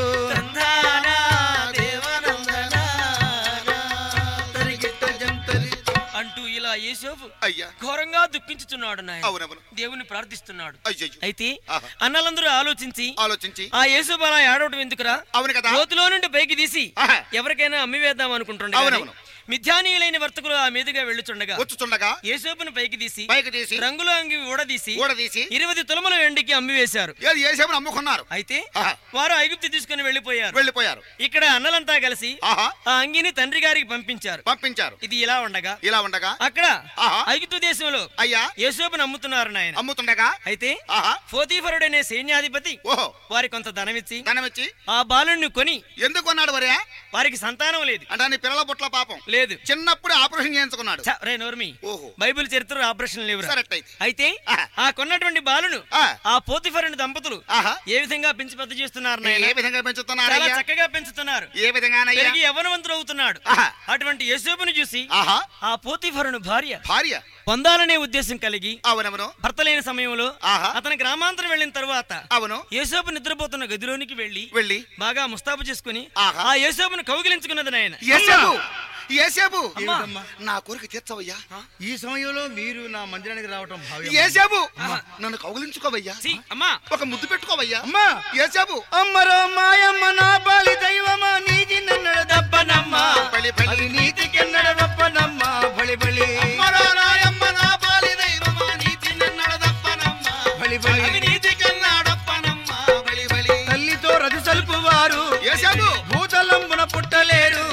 [SPEAKER 1] తరిగిట్ట జంతరి
[SPEAKER 3] అంటూ ఇలా యేసోపు
[SPEAKER 2] అయ్యా
[SPEAKER 3] ఘోరంగా దుఃఖించుచున్నాడు నాయన
[SPEAKER 2] అవునవును
[SPEAKER 3] దేవుని ప్రార్థిస్తున్నాడు
[SPEAKER 2] అయ్యయ్యో
[SPEAKER 3] అయితే
[SPEAKER 2] ఆహా.
[SPEAKER 3] అన్నలందరూ ఆలోచించి
[SPEAKER 2] ఆలోచించి
[SPEAKER 3] ఆ యేసోపు అలా ఏడవటం ఎందుకురా
[SPEAKER 2] అవును కదా
[SPEAKER 3] లోతులో నుండి పైకి తీసి
[SPEAKER 2] ఆహా.
[SPEAKER 3] ఎవరికైనా అమ్మివేద్దాం అనుకుంటుండగా
[SPEAKER 2] అవునవును.
[SPEAKER 3] మిథ్యానీయులైన వర్తకులు ఆ మీదుగా వెళ్ళుచుండగా
[SPEAKER 2] వచ్చుచుండగా
[SPEAKER 3] యేసోపును పైకి తీసి
[SPEAKER 2] పైకి తీసి
[SPEAKER 3] రంగులో అంగి ఊడదీసి
[SPEAKER 2] ఊడదీసి
[SPEAKER 3] ఇరవై తులముల వెండికి అమ్మివేశారు
[SPEAKER 2] ఏది ఏసేమని అమ్ముకున్నారు
[SPEAKER 3] అయితే
[SPEAKER 2] ఆహా.
[SPEAKER 3] వారు ఐగుప్తు తీసుకుని వెళ్ళిపోయారు
[SPEAKER 2] వెళ్ళిపోయారు
[SPEAKER 3] ఇక్కడ అన్నలంతా కలిసి
[SPEAKER 2] ఆహా
[SPEAKER 3] ఆ అంగిని తండ్రి గారికి పంపించారు
[SPEAKER 2] పంపించారు
[SPEAKER 3] ఇది ఇలా ఉండగా
[SPEAKER 2] ఇలా ఉండగా
[SPEAKER 3] అక్కడ
[SPEAKER 2] ఆహా.
[SPEAKER 3] ఐగుప్తు దేశంలో
[SPEAKER 2] అయ్యా
[SPEAKER 3] యేసోపును అమ్ముతున్నారు నాయన
[SPEAKER 2] అమ్ముతుండగా
[SPEAKER 3] అయితే
[SPEAKER 2] ఆహా
[SPEAKER 3] ఫోతీఫరుడనే సైన్యాధిపతి
[SPEAKER 2] ఓహో
[SPEAKER 3] వారి కొంత ధనమిచ్చి
[SPEAKER 2] ధనమిచ్చి
[SPEAKER 3] ఆ బాలుని కొని
[SPEAKER 2] ఎందుకు అన్నాడు వరియా
[SPEAKER 3] వారికి సంతానం లేదు
[SPEAKER 2] అంటే నీ పిల్లల పుట్ల పాపం
[SPEAKER 3] లేదు
[SPEAKER 2] చిన్నప్పుడు ఆపరేషన్ చేయించుకున్నాడు
[SPEAKER 3] ఛ, రే నోర్మి
[SPEAKER 2] ఓహో
[SPEAKER 3] బైబిల్ చరిత్ర ఆపరేషన్ లేవురా
[SPEAKER 2] సరెక్ట్ అయితే
[SPEAKER 3] అయితే
[SPEAKER 2] ఆహా.
[SPEAKER 3] ఆ కొన్నటువంటి బాలును
[SPEAKER 2] ఆ.
[SPEAKER 3] ఆ పోతిఫరుని దంపతులు
[SPEAKER 2] ఆహా
[SPEAKER 3] ఏ విధంగా పెంచి పెద్ద చేస్తున్నారు
[SPEAKER 2] ఏ
[SPEAKER 3] నాయన
[SPEAKER 2] విధంగా పెంచుతున్నారు
[SPEAKER 3] చాలా
[SPEAKER 2] అయ్యా
[SPEAKER 3] చక్కగా పెంచుతున్నారు
[SPEAKER 2] ఏ విధంగానయ్యా
[SPEAKER 3] పెరిగి యవనవంతుడు అవుతున్నాడు
[SPEAKER 2] ఆహా.
[SPEAKER 3] అటువంటి యేసోపును చూసి
[SPEAKER 2] ఆహా
[SPEAKER 3] ఆ పోతిఫరును భార్య
[SPEAKER 2] భార్య
[SPEAKER 3] పొందాలనే ఉద్దేశం కలిగి
[SPEAKER 2] అవునవును
[SPEAKER 3] భర్త లేని సమయంలో
[SPEAKER 2] ఆహా
[SPEAKER 3] అతని గ్రామాంతరం వెళ్ళిన తరువాత
[SPEAKER 2] అవును
[SPEAKER 3] యేసోపు నిద్రపోతున్న గదిలోనికి వెళ్లి
[SPEAKER 2] వెళ్ళి
[SPEAKER 3] బాగా ముస్తాబు చేసుకుని
[SPEAKER 2] ఆహా.
[SPEAKER 3] ఆ యేసోపును కౌగిలించుకున్నది నాయన
[SPEAKER 2] ఏసేపు ఏసేపు
[SPEAKER 3] అమ్మా.
[SPEAKER 2] నా కోరిక తీర్చవయ్యా
[SPEAKER 1] ఈ సమయంలో మీరు నా మందిరానికి రావటం భావ్యం
[SPEAKER 2] ఏసేపు నన్ను కౌగిలించుకోవయ్యా
[SPEAKER 3] సి, అమ్మా
[SPEAKER 2] ఒక ముద్దు పెట్టుకోవయ్యా
[SPEAKER 1] అమ్మా
[SPEAKER 2] ఏసేపు
[SPEAKER 1] అమ్మరో మాయమ్మ నా బాలి దైవమా నీతి నన్నడ దప్పనమ్మ
[SPEAKER 2] బలి బలి.
[SPEAKER 1] అది నీతికెన్నడ దప్పనమ్మ బలి బలి
[SPEAKER 2] మరో రాయమ్మ నా పాలి దైవమా నీతి నన్నడు దప్పనమ్మ.
[SPEAKER 1] బలి బలి
[SPEAKER 2] అవినీతి కన్నాడప్పనమ్మ. బలి బలి.
[SPEAKER 1] తల్లితో రతి సలుపు వారు
[SPEAKER 2] ఏసేపు
[SPEAKER 1] భూతలంబున పుట్టలేరు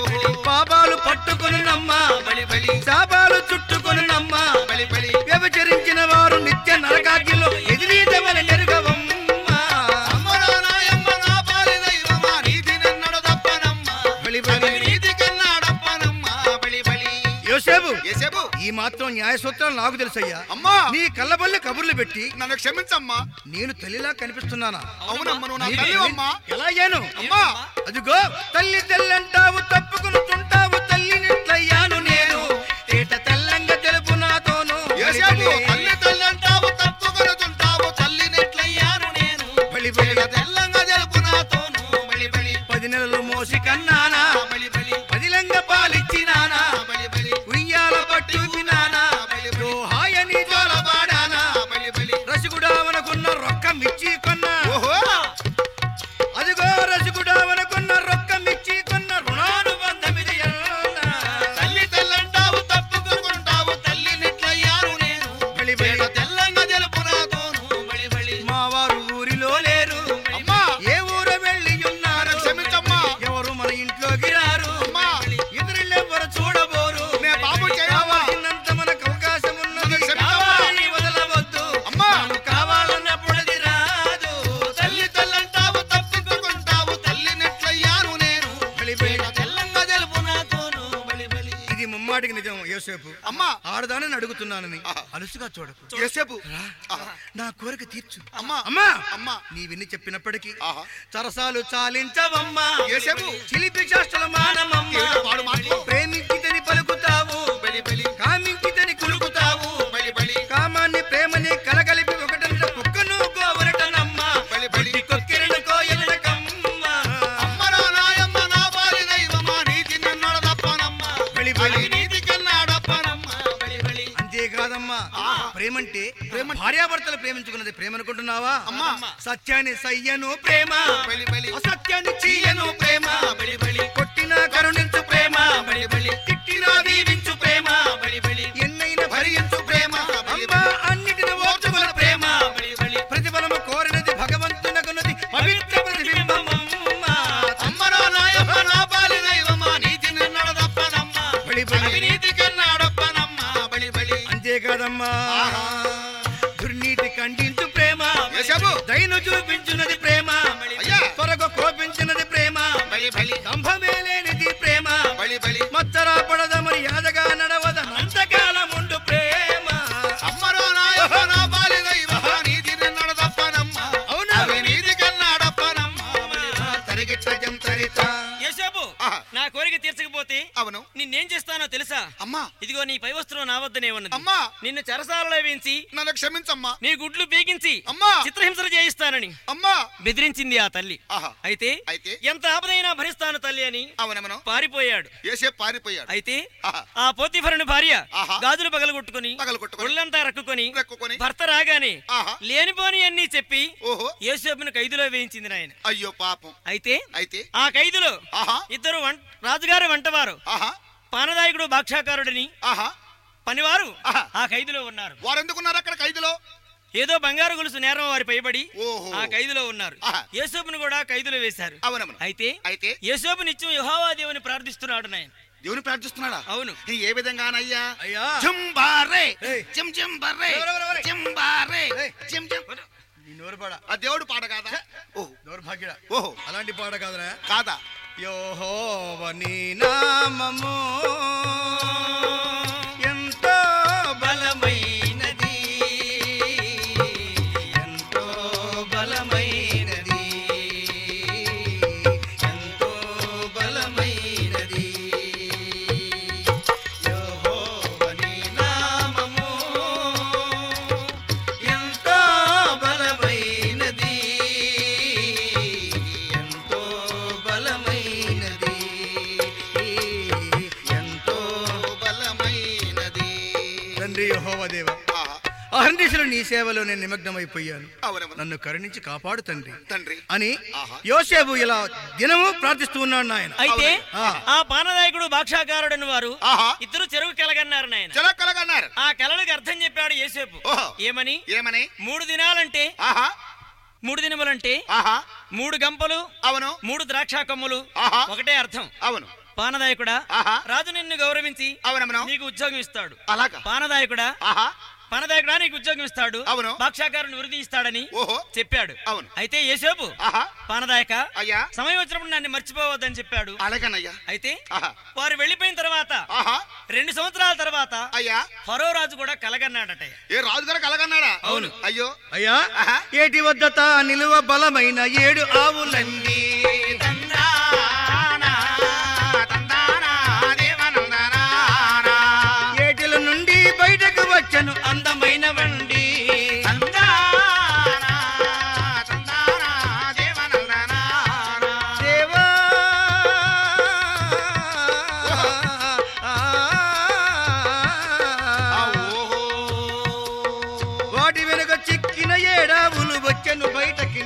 [SPEAKER 1] పాపాలు పట్టుకుని నమ్మ
[SPEAKER 2] బలి బలి.
[SPEAKER 1] శాపాలు చుట్టుకొని నమ్మ
[SPEAKER 2] బలి బలి.
[SPEAKER 1] వ్యభిచరించిన వారు నిత్య నరకాగ్నిలో ఎదిరీతవని నెరుగవమ్మ
[SPEAKER 2] అమ్మరో రాయమ్మ నా పాలి దైవమా నీతి నన్నడు దప్పనమ్మ.
[SPEAKER 1] బలి బలి.
[SPEAKER 2] అవినీతి కన్నాడప్పనమ్మ. బలి బలి.
[SPEAKER 1] యోసేపు
[SPEAKER 2] ఏసేపు
[SPEAKER 1] ఈ మాత్రం న్యాయ సూత్రాలు నాకు తెలుసయ్యా
[SPEAKER 2] అమ్మా
[SPEAKER 1] నీ కళ్ళబల్లి కబుర్లు పెట్టి
[SPEAKER 2] నన్ను క్షమించమ్మా
[SPEAKER 1] నేను తల్లిలా కనిపిస్తున్నానా
[SPEAKER 2] అవునమ్మ నువ్వు నా
[SPEAKER 1] నీకు
[SPEAKER 2] తల్లివమ్మా
[SPEAKER 1] ఎలాగేను
[SPEAKER 2] అమ్మా
[SPEAKER 1] అదిగో తల్లి తెల్లంటావు తప్పుకుని తుంటావు తల్లినిట్లయ్యాను నేను తేట తెల్లంగా తెలుపు నాతోను
[SPEAKER 2] ఏసేపు తల్లి తల్లి అంటావు తప్పుకొనుతుంటావు తల్లినెట్లయ్యాను నేను
[SPEAKER 1] బలి బలి.
[SPEAKER 2] బలి తెల్లంగా తెలుపు నాతోను బలి బలి
[SPEAKER 1] పది నెలలు మోసి కన్నానా
[SPEAKER 2] బలి బలి
[SPEAKER 1] పదిలంగా పాలిచ్చినానా
[SPEAKER 2] బలి బలి
[SPEAKER 1] ఉయ్యాల పట్టుకున్నానా ఓ హాయని జోలబాడానా
[SPEAKER 2] బలి బలి
[SPEAKER 1] రసిగుడావనకున్న రొక్కం ఇచ్చి కొన్నా
[SPEAKER 2] ఓహో
[SPEAKER 1] అదిగో రసిగుడావనకున్న రొక్కం ఇచ్చి కొన్న రుణానుబంధమిది ఎల్లా.
[SPEAKER 2] తల్లి తెల్లంటావు తప్పుకొనుకుంటావు తల్లినెట్లయ్యాను నేను
[SPEAKER 1] బలి బలి.
[SPEAKER 2] బలి తెల్లంగా తెలుపు నాతోను బలి బలి
[SPEAKER 1] మా వారు ఊరిలో లేరు
[SPEAKER 2] అమ్మా
[SPEAKER 1] ఏ ఊరు వెళ్ళి ఉన్నారు
[SPEAKER 2] క్షమించమ్మా
[SPEAKER 1] ఎవరు మన ఇంట్లోకి రారు
[SPEAKER 2] అమ్మా
[SPEAKER 1] ఎదురులెవ్వరు చూడబోరు
[SPEAKER 2] నే బాబు చేయమ్మా.
[SPEAKER 1] కావాల్సినంత మనకు అవకాశం ఉన్నది
[SPEAKER 2] నన్ను క్షమించమ్మా.
[SPEAKER 1] కావాలని వదలవద్దు
[SPEAKER 2] అమ్మా.
[SPEAKER 1] మనకు కావాలన్నప్పుడు అది రాదు
[SPEAKER 2] తల్లి తెల్లంటావు తప్పుకొనుకుంటావు తల్లినెట్లయ్యాను నేను
[SPEAKER 1] బలి బలి.
[SPEAKER 2] బలి తెల్లంగా తెలుపు నాతోను బలి బలి
[SPEAKER 1] ఇది ముమ్మాటికి నిజం యోసేపు
[SPEAKER 2] అమ్మా
[SPEAKER 1] ఆడదానని అడుగుతున్నానని
[SPEAKER 2] ఆహా.
[SPEAKER 1] అలుసుగా చూడకు
[SPEAKER 2] యేసేపు
[SPEAKER 1] నా కోరిక తీర్చు
[SPEAKER 2] అమ్మా
[SPEAKER 1] అమ్మా
[SPEAKER 2] అమ్మా
[SPEAKER 1] నీ విని చెప్పినప్పటికీ
[SPEAKER 2] ఆహా.
[SPEAKER 1] సరసాలు చాలించవమ్మా
[SPEAKER 2] యేసేపు.
[SPEAKER 1] చిలిపి చేష్టల మానమమ్మా
[SPEAKER 2] ఏమిటో పాడు మాటలు?
[SPEAKER 1] ప్రేమించితని పలుకుతావు
[SPEAKER 2] బలి బలి
[SPEAKER 1] కామించితని కులుకుతావు
[SPEAKER 2] బలి బలి
[SPEAKER 1] కామాన్ని ప్రేమని కలగలిపి ఒకటంట కుక్కను కోవరటనమ్మా
[SPEAKER 2] బలి బలి.
[SPEAKER 1] బలి కొక్కెరను కోయలకమ్మ
[SPEAKER 2] అమ్మరా నాయమ్మ నా బాలి దైవమా నీతి నన్నడు తప్పనమ్మ
[SPEAKER 1] బలి బలి.
[SPEAKER 2] నీతి కన్నాడప్పనమ్మ బలి బలి
[SPEAKER 1] అంతేకాదమ్మా
[SPEAKER 2] ఆహా.
[SPEAKER 1] ప్రేమంటే భార్యాభర్తలు ప్రేమించుకున్నది ప్రేమ అనుకుంటున్నావా
[SPEAKER 2] అమ్మా.
[SPEAKER 1] సత్యాన్ని సయ్యను ప్రేమ
[SPEAKER 2] బలి బలి
[SPEAKER 1] అసత్యాన్ని చీయను ప్రేమ
[SPEAKER 2] బలి బలి
[SPEAKER 1] కొట్టినా కరుణించు ప్రేమ
[SPEAKER 2] బలి బలి
[SPEAKER 1] తిట్టినా దీవించు ప్రేమ
[SPEAKER 2] బలి బలి
[SPEAKER 1] ఎన్నైనా
[SPEAKER 2] భరించు ప్రేమ
[SPEAKER 1] అమ్మా అన్నిటిని ఓర్చుకున్న ప్రేమ ప్రతిఫలము కోరినది భగవంతునకున్నది పవిత్ర ప్రతిబింబమమ్మా.
[SPEAKER 2] అమ్మనో నాయమ్మ నా బాలి దైవమా నీతి నిన్నడదప్పనమ్మ
[SPEAKER 1] బలి బలి.
[SPEAKER 2] అవినీతి కన్నాడప్పనమ్మ బలి బలి
[SPEAKER 1] అంతేకాదమ్మా
[SPEAKER 2] ఆహా.
[SPEAKER 1] దుర్నీతి ఖండించు ప్రేమ
[SPEAKER 2] యశబు.
[SPEAKER 1] దయను చూపించున్నది ప్రేమ
[SPEAKER 2] అయ్యా.
[SPEAKER 1] త్వరగా కోపించినది ప్రేమ
[SPEAKER 2] బలి బలి
[SPEAKER 1] దంభమే లేనిది ప్రేమ
[SPEAKER 2] బలి బలి
[SPEAKER 1] మత్తరా పడద మర్యాదగా నడవద అంతకాలముండు ప్రేమ
[SPEAKER 2] అమ్మరో నాయమ్మ నా బాలి దైవమా నీతి నిన్నడదప్పనమ్మ
[SPEAKER 1] అవునా?
[SPEAKER 2] అవినీతి కన్నాడప్పనమ్మ బలి బలి. తరిగిట్ట జంతరిత
[SPEAKER 3] యేసోపు
[SPEAKER 2] ఆహా.
[SPEAKER 3] నా కోరిక తీర్చకపోతే
[SPEAKER 2] అవును
[SPEAKER 3] నిన్నేం చేస్తానో తెలుసా
[SPEAKER 2] అమ్మా
[SPEAKER 3] ఇదిగో నీ పై వస్త్రం నా వద్దనే ఉన్నది
[SPEAKER 2] అమ్మా
[SPEAKER 3] నిన్ను చెరసాలలో వేయించి
[SPEAKER 2] నన్ను క్షమించమ్మా
[SPEAKER 3] నీ గుడ్లు పీకించి
[SPEAKER 2] అమ్మా
[SPEAKER 3] చిత్రహింసలు చేయిస్తానని
[SPEAKER 2] అమ్మా
[SPEAKER 3] బెదిరించింది ఆ తల్లి
[SPEAKER 2] ఆహా
[SPEAKER 3] అయితే
[SPEAKER 2] అయితే
[SPEAKER 3] ఎంత ఆపదైనా భరిస్తాను తల్లి అని
[SPEAKER 2] అవునమ్మను
[SPEAKER 3] పారిపోయాడు
[SPEAKER 2] ఏసే పారిపోయాడు
[SPEAKER 3] అయితే
[SPEAKER 2] ఆహా
[SPEAKER 3] ఆ పోతిఫరుని భార్య
[SPEAKER 2] ఆహా.
[SPEAKER 3] గాజులు పగలగొట్టుకుని
[SPEAKER 2] పగలగొట్టుకొని.
[SPEAKER 3] ఒళ్ళంతా రక్కుకొని
[SPEAKER 2] రెక్కుకొని
[SPEAKER 3] భర్త రాగానే
[SPEAKER 2] ఆహా
[SPEAKER 3] లేనిపోని అన్ని చెప్పి
[SPEAKER 2] ఓహో
[SPEAKER 3] యేసోపును ఖైదులో వేయించింది నాయన
[SPEAKER 2] అయ్యో పాపం
[SPEAKER 3] అయితే
[SPEAKER 2] అయితే
[SPEAKER 3] ఆ ఖైదులో
[SPEAKER 2] ఆహా
[SPEAKER 3] ఇద్దరు వం- రాజుగారి వంటవారు
[SPEAKER 2] ఆహా
[SPEAKER 3] పానదాయకుడు భాక్షాకారుడిని
[SPEAKER 2] ఆహా
[SPEAKER 3] పనివారు
[SPEAKER 2] ఆహా.
[SPEAKER 3] ఆ ఖైదులో ఉన్నారు
[SPEAKER 2] వారెందుకున్నారు అక్కడ ఖైదులో
[SPEAKER 3] ఏదో బంగారు గొలుసు నేరం వారి పైబడి
[SPEAKER 2] ఓహో
[SPEAKER 3] ఆ ఖైదులో ఉన్నారు
[SPEAKER 2] ఆహా.
[SPEAKER 3] యేసోపును కూడా ఖైదులో వేశారు
[SPEAKER 2] అవునమ్మను
[SPEAKER 3] అయితే
[SPEAKER 2] అయితే
[SPEAKER 3] యేసోపు నిత్యం యెహోవా దేవుని ప్రార్థిస్తున్నాడు నాయన
[SPEAKER 2] దేవుని ప్రార్థిస్తున్నాడా
[SPEAKER 3] అవును
[SPEAKER 2] ఇది ఏ విధంగానయ్యా
[SPEAKER 1] అయ్యా
[SPEAKER 2] జింబారే
[SPEAKER 1] ఏయ్.
[SPEAKER 2] జిమ్ జింబారే
[SPEAKER 1] ఎవరెవరెవరె?
[SPEAKER 2] జింబారే
[SPEAKER 1] ఏయ్.
[SPEAKER 2] జిమ్ జిమ్
[SPEAKER 1] నీ నోరు పాడ
[SPEAKER 2] ఆ దేవుడు పాట కాదా ఓహో
[SPEAKER 1] దౌర్భాగ్యుడ
[SPEAKER 2] ఓహో
[SPEAKER 1] అలాంటి పాట కాదురా
[SPEAKER 2] కాదా
[SPEAKER 1] యోహోవని నామము ఎంతో బలమైనది ఎంతో బలమైనది ఎంతో బలమైనది యెహోవని నామము ఎంతో బలమైనది ఎంతో బలమైనది ఎంతో
[SPEAKER 2] బలమైనది
[SPEAKER 1] తండ్రి యెహోవా దేవ
[SPEAKER 2] ఆహా
[SPEAKER 1] అహర్నిశలు నీ సేవలో నేను నిమగ్నమైపోయాను
[SPEAKER 2] అవునమ్మను
[SPEAKER 1] నన్ను కరుణించి కాపాడు తండ్రి
[SPEAKER 2] తండ్రి
[SPEAKER 1] అని
[SPEAKER 2] ఆహా.
[SPEAKER 1] యోసేపు ఇలా దినము ప్రార్థిస్తూ ఉన్నాడు నాయన
[SPEAKER 3] అయితే
[SPEAKER 1] ఆ.
[SPEAKER 3] ఆ పానదాయకుడు భాక్షాకారుడని వారు
[SPEAKER 2] ఆహా
[SPEAKER 3] ఇద్దరు చెరువు కెలగన్నారు నాయన
[SPEAKER 2] చిలకలగన్నారు
[SPEAKER 3] ఆ కలలకు అర్థం చెప్పాడు యేసేపు
[SPEAKER 2] ఓహో.
[SPEAKER 3] ఏమని
[SPEAKER 2] ఏమని
[SPEAKER 3] మూడు దినాలంటే
[SPEAKER 2] ఆహా
[SPEAKER 3] మూడు దినములంటే
[SPEAKER 2] ఆహా
[SPEAKER 3] మూడు గంపలు
[SPEAKER 2] అవును
[SPEAKER 3] మూడు ద్రాక్ష కొమ్ములు
[SPEAKER 2] ఆహా
[SPEAKER 3] ఒకటే అర్థం
[SPEAKER 2] అవును
[SPEAKER 3] పానదాయకుడా
[SPEAKER 2] ఆహా
[SPEAKER 3] రాజు నిన్ను గౌరవించి
[SPEAKER 2] అవునమ్మను
[SPEAKER 3] నీకు ఉద్యోగం ఇస్తాడు
[SPEAKER 2] అలాగా
[SPEAKER 3] పానదాయకుడా
[SPEAKER 2] ఆహా
[SPEAKER 3] పానదాయకుడా నీకు ఉద్యోగం ఇస్తాడు
[SPEAKER 2] అవును.
[SPEAKER 3] భాక్షాకారుని ఉరిది ఇస్తాడని
[SPEAKER 2] ఓహో
[SPEAKER 3] చెప్పాడు
[SPEAKER 2] అవును
[SPEAKER 3] అయితే యేసేపు
[SPEAKER 2] ఆహా
[SPEAKER 3] పానదాయక
[SPEAKER 2] అయ్యా
[SPEAKER 3] సమయం వచ్చినప్పుడు నన్ను మర్చిపోవద్దని చెప్పాడు
[SPEAKER 2] అలాగనయ్యా
[SPEAKER 3] అయితే
[SPEAKER 2] ఆహా
[SPEAKER 3] వారు వెళ్ళిపోయిన తర్వాత
[SPEAKER 2] ఆహా
[SPEAKER 3] రెండు సంవత్సరాల తర్వాత
[SPEAKER 2] అయ్యా
[SPEAKER 3] ఫరో రాజు కూడా కలగన్నాడట
[SPEAKER 2] ఏ రాజుగారు కలగన్నాడా
[SPEAKER 3] అవును.
[SPEAKER 2] అయ్యో
[SPEAKER 1] అయ్యా
[SPEAKER 2] ఆహా.
[SPEAKER 1] ఏటి వద్దత నిలువ బలమైన ఏడు ఆవులండి
[SPEAKER 2] తందానా, తందానా, దేవనందనానా.
[SPEAKER 1] ఏటిల నుండి బయటకు వచ్చను అందమైన వండి
[SPEAKER 2] తందానా, తందానా, దేవనందనానా.
[SPEAKER 1] దేవా
[SPEAKER 2] ఆ ఓహో.
[SPEAKER 1] వాటి వెనుక చిక్కిన ఏడావులు వచ్చను బయటకి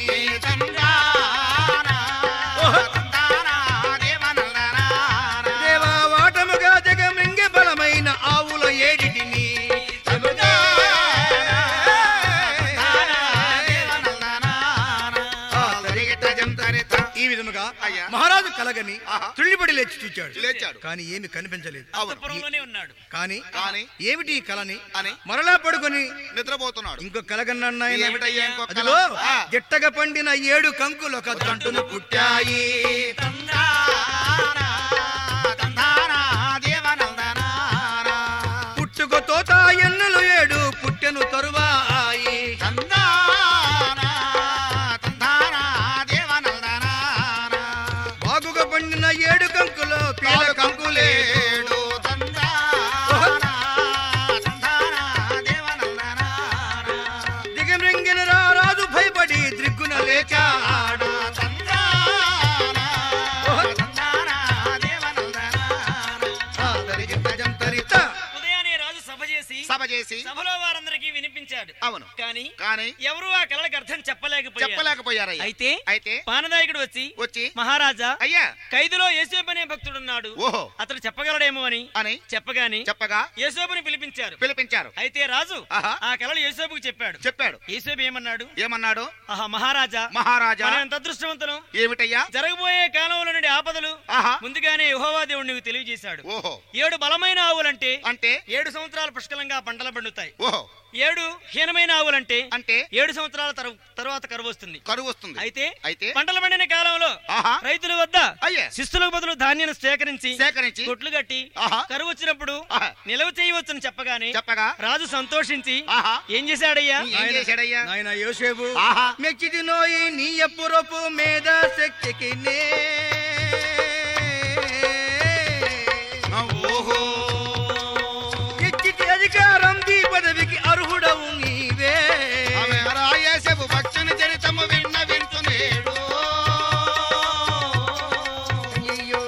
[SPEAKER 2] తందానా, తందానా, దేవనందనానా.
[SPEAKER 1] దేవా వాటముగా జగమింగ బలమైన ఆవుల ఏడిటిని ఈ విధముగా
[SPEAKER 2] అయ్యా.
[SPEAKER 1] మహారాజు కలగని
[SPEAKER 2] ఆహా.
[SPEAKER 1] తుళ్ళిపడి లేచి చూచాడు
[SPEAKER 2] లేచాడు
[SPEAKER 1] కానీ ఏమి కనిపించలేదు
[SPEAKER 2] అవును
[SPEAKER 3] అంతఃపురంలోనే ఉన్నాడు
[SPEAKER 1] కానీ
[SPEAKER 2] కానీ
[SPEAKER 1] ఏమిటి ఈ కలని
[SPEAKER 2] అని
[SPEAKER 1] మరలా పడుకొని
[SPEAKER 2] నిద్రపోతున్నాడు
[SPEAKER 1] ఇంకో కలగన్నాయన
[SPEAKER 2] ఏమిటయ్యా ఇంకో కల?
[SPEAKER 1] అదిగో
[SPEAKER 2] ఆ.
[SPEAKER 1] గిట్టగా పండిన ఏడు కంకులు ఒక దంటును పుట్టాయి
[SPEAKER 2] తందానా, తందానా, దేవనందనానా.
[SPEAKER 1] పుట్టుక తోత ఎన్నులు ఏడు పుట్టెను తరువాయి
[SPEAKER 2] తందానా, తందానా, దేవనందనానా.
[SPEAKER 1] బాగుగా పండిన ఏడు కంకులు పీల
[SPEAKER 2] కాలు
[SPEAKER 1] కంకులేడు
[SPEAKER 2] కంకులేడు తందానా, తందానా, దేవనందనానా.
[SPEAKER 1] దిగమ్రింగిన రారాజు భయపడి దిగ్గున లేచాడు
[SPEAKER 2] తందానా, తందానా, దేవనందనానా.
[SPEAKER 1] ఆ తరిగిట్ట జంతరిత.
[SPEAKER 3] ఉదయాన్నే రాజు సభ చేసి
[SPEAKER 2] సభ చేసి
[SPEAKER 3] సభలో వారందరికీ వినిపించాడు
[SPEAKER 2] అవును
[SPEAKER 3] కానీ కానీ
[SPEAKER 2] కానీ
[SPEAKER 3] ఎవరు ఆ కళలకు అర్థం చెప్పలేకపోయారు
[SPEAKER 2] చెప్పలేకపోయారయ్యా
[SPEAKER 3] అయితే
[SPEAKER 2] అయితే
[SPEAKER 3] పానదాయకుడు వచ్చి
[SPEAKER 2] వచ్చి
[SPEAKER 3] మహారాజా
[SPEAKER 2] అయ్యా
[SPEAKER 3] ఖైదులో యేసేపు అనే భక్తుడున్నాడు
[SPEAKER 2] ఓహో
[SPEAKER 3] అతడు చెప్పగలడేమో అని
[SPEAKER 2] అని
[SPEAKER 3] చెప్పగాని
[SPEAKER 2] చెప్పగా
[SPEAKER 3] యేసోబుని పిలిపించారు
[SPEAKER 2] పిలిపించారు
[SPEAKER 3] అయితే రాజు
[SPEAKER 2] ఆహా.
[SPEAKER 3] ఆ కళలు యేసోబుకు చెప్పాడు
[SPEAKER 2] చెప్పాడు
[SPEAKER 3] యేసోబు ఏమన్నాడు
[SPEAKER 2] ఏమన్నాడు
[SPEAKER 3] ఆహా మహారాజా
[SPEAKER 2] మహారాజా
[SPEAKER 3] మనం ఎంత అదృష్టవంతులం
[SPEAKER 2] ఏమిటయ్యా
[SPEAKER 3] జరగబోయే కాలంలో నుండి ఆపదలు
[SPEAKER 2] ఆహా
[SPEAKER 3] ముందుగానే యెహోవా దేవుడు నీకు తెలియజేశాడు
[SPEAKER 2] ఓహో
[SPEAKER 3] ఏడు బలమైన ఆవులంటే
[SPEAKER 2] అంటే
[SPEAKER 3] ఏడు సంవత్సరాలు పుష్కలంగా పంటలు పండుతాయి
[SPEAKER 2] ఓహో
[SPEAKER 3] ఏడు హీనమైన ఆవులంటే
[SPEAKER 2] అంటే
[SPEAKER 3] ఏడు సంవత్సరాల తరు- తర్వాత కరువు వస్తుంది
[SPEAKER 2] కరువు వస్తుంది
[SPEAKER 3] అయితే
[SPEAKER 2] అయితే
[SPEAKER 3] పంటలు పండిన కాలంలో
[SPEAKER 2] ఆహా
[SPEAKER 3] రైతుల వద్ద
[SPEAKER 2] అయ్యా
[SPEAKER 3] శిస్తులకు బదులు ధాన్యాన్ని సేకరించి
[SPEAKER 2] సేకరించి
[SPEAKER 3] కొట్లు కట్టి
[SPEAKER 2] ఆహా
[SPEAKER 3] కరువు వచ్చినప్పుడు
[SPEAKER 2] ఆహా.
[SPEAKER 3] నిలవ చేయవచ్చని చెప్పగానే
[SPEAKER 2] చెప్పగా
[SPEAKER 3] రాజు సంతోషించి
[SPEAKER 2] ఆహా
[SPEAKER 3] ఏం చేశాడయ్యా
[SPEAKER 2] ఏం చేశాడయ్యా
[SPEAKER 1] నాయన యోసేపు
[SPEAKER 2] ఆహా
[SPEAKER 1] మెచ్చిది నోయి నీ ఎప్పురపు మీద శక్తికి నే
[SPEAKER 2] ఓహో
[SPEAKER 1] ఇచ్చిటి అధికారం దీ పదవికి అర్హుడవు నీవే
[SPEAKER 2] ఆమె రాయేసపు భక్తుని చరితము విన్న వింటునేడు
[SPEAKER 1] అయ్యయ్యో.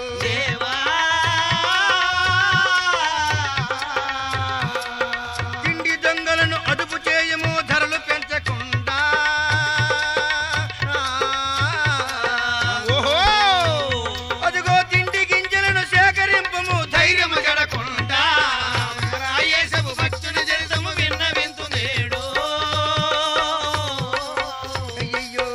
[SPEAKER 1] తిండి దొంగలను అదుపు చేయము ధరలు పెంచకుండా
[SPEAKER 2] ఓహో
[SPEAKER 1] అదిగో తిండి గింజలను సేకరింపము ధైర్యం
[SPEAKER 2] ధైర్యము జడకుండా రాయేసపు భక్తుని చరితము విన్న వింటునేడు
[SPEAKER 1] అయ్యయ్యో.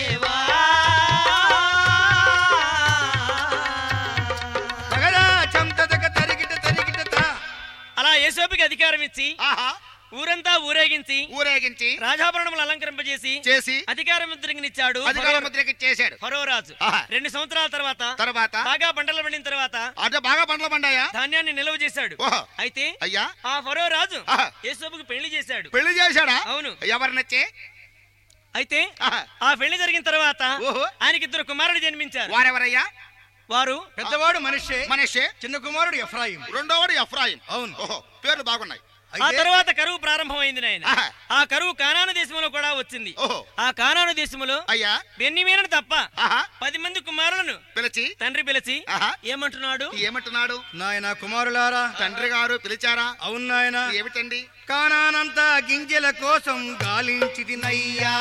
[SPEAKER 1] తగదా చంతదక తరిగిట తరిగిట తా.
[SPEAKER 3] అలా యేసోపుకి అధికారం ఇచ్చి
[SPEAKER 2] ఆహా
[SPEAKER 3] ఊరంతా ఊరేగించి
[SPEAKER 2] ఊరేగించి
[SPEAKER 3] రాజాభరణములు అలంకరింపజేసి
[SPEAKER 2] చేసి
[SPEAKER 3] అధికారం ముద్రకినిచ్చాడు
[SPEAKER 2] అధికార ముద్రకి చేశాడు
[SPEAKER 3] ఫరో రాజు
[SPEAKER 2] ఆహా.
[SPEAKER 3] రెండు సంవత్సరాల తర్వాత
[SPEAKER 2] తర్వాత
[SPEAKER 3] బాగా పంటలు పండిన తర్వాత
[SPEAKER 2] అటు బాగా పండ్ల పండాయా
[SPEAKER 3] ధాన్యాన్ని నిల్వ చేశాడు
[SPEAKER 2] ఓహో
[SPEAKER 3] అయితే
[SPEAKER 2] అయ్యా
[SPEAKER 3] ఆ ఫరో రాజు
[SPEAKER 2] ఆహా.
[SPEAKER 3] యేసోపుకి పెళ్లి చేశాడు
[SPEAKER 2] పెళ్లి చేశాడా
[SPEAKER 3] అవును
[SPEAKER 2] ఎవరినొచ్చి
[SPEAKER 3] అయితే
[SPEAKER 2] ఆహా.
[SPEAKER 3] ఆ పెళ్లి జరిగిన తర్వాత
[SPEAKER 2] ఓహో
[SPEAKER 3] ఆయనకి ఇద్దరు కుమారుడు జన్మించారు
[SPEAKER 2] వారెవరయ్యా
[SPEAKER 3] వారు
[SPEAKER 1] పెద్దవాడు మనిషే
[SPEAKER 2] మనిషి
[SPEAKER 1] చిన్న కుమారుడు ఎఫ్రాయిం
[SPEAKER 2] రెండోవాడు ఎఫ్రాయిం
[SPEAKER 1] అవును.
[SPEAKER 2] ఓహో పేర్లు బాగున్నాయి
[SPEAKER 3] ఆ
[SPEAKER 1] అయితే
[SPEAKER 3] తర్వాత కరువు ప్రారంభమైంది నాయన
[SPEAKER 2] ఆహా.
[SPEAKER 3] ఆ కరువు కానాను దేశంలో కూడా వచ్చింది
[SPEAKER 2] ఓహో
[SPEAKER 3] ఆ కానాను దేశంలో
[SPEAKER 2] అయ్యా
[SPEAKER 3] బెన్నిమీనను తప్ప
[SPEAKER 2] ఆహా
[SPEAKER 3] పది మంది కుమారులను
[SPEAKER 2] పిలిచి
[SPEAKER 3] తండ్రి పిలిచి
[SPEAKER 2] ఆహా
[SPEAKER 3] ఏమంటున్నాడు
[SPEAKER 2] ఏమంటున్నాడు
[SPEAKER 1] నాయన కుమారులారా
[SPEAKER 2] తండ్రి గారు పిలిచారా
[SPEAKER 1] అవును నాయన
[SPEAKER 2] ఏమిటండి
[SPEAKER 1] కానానంతా గింజల కోసం గాలించిది నయ్యా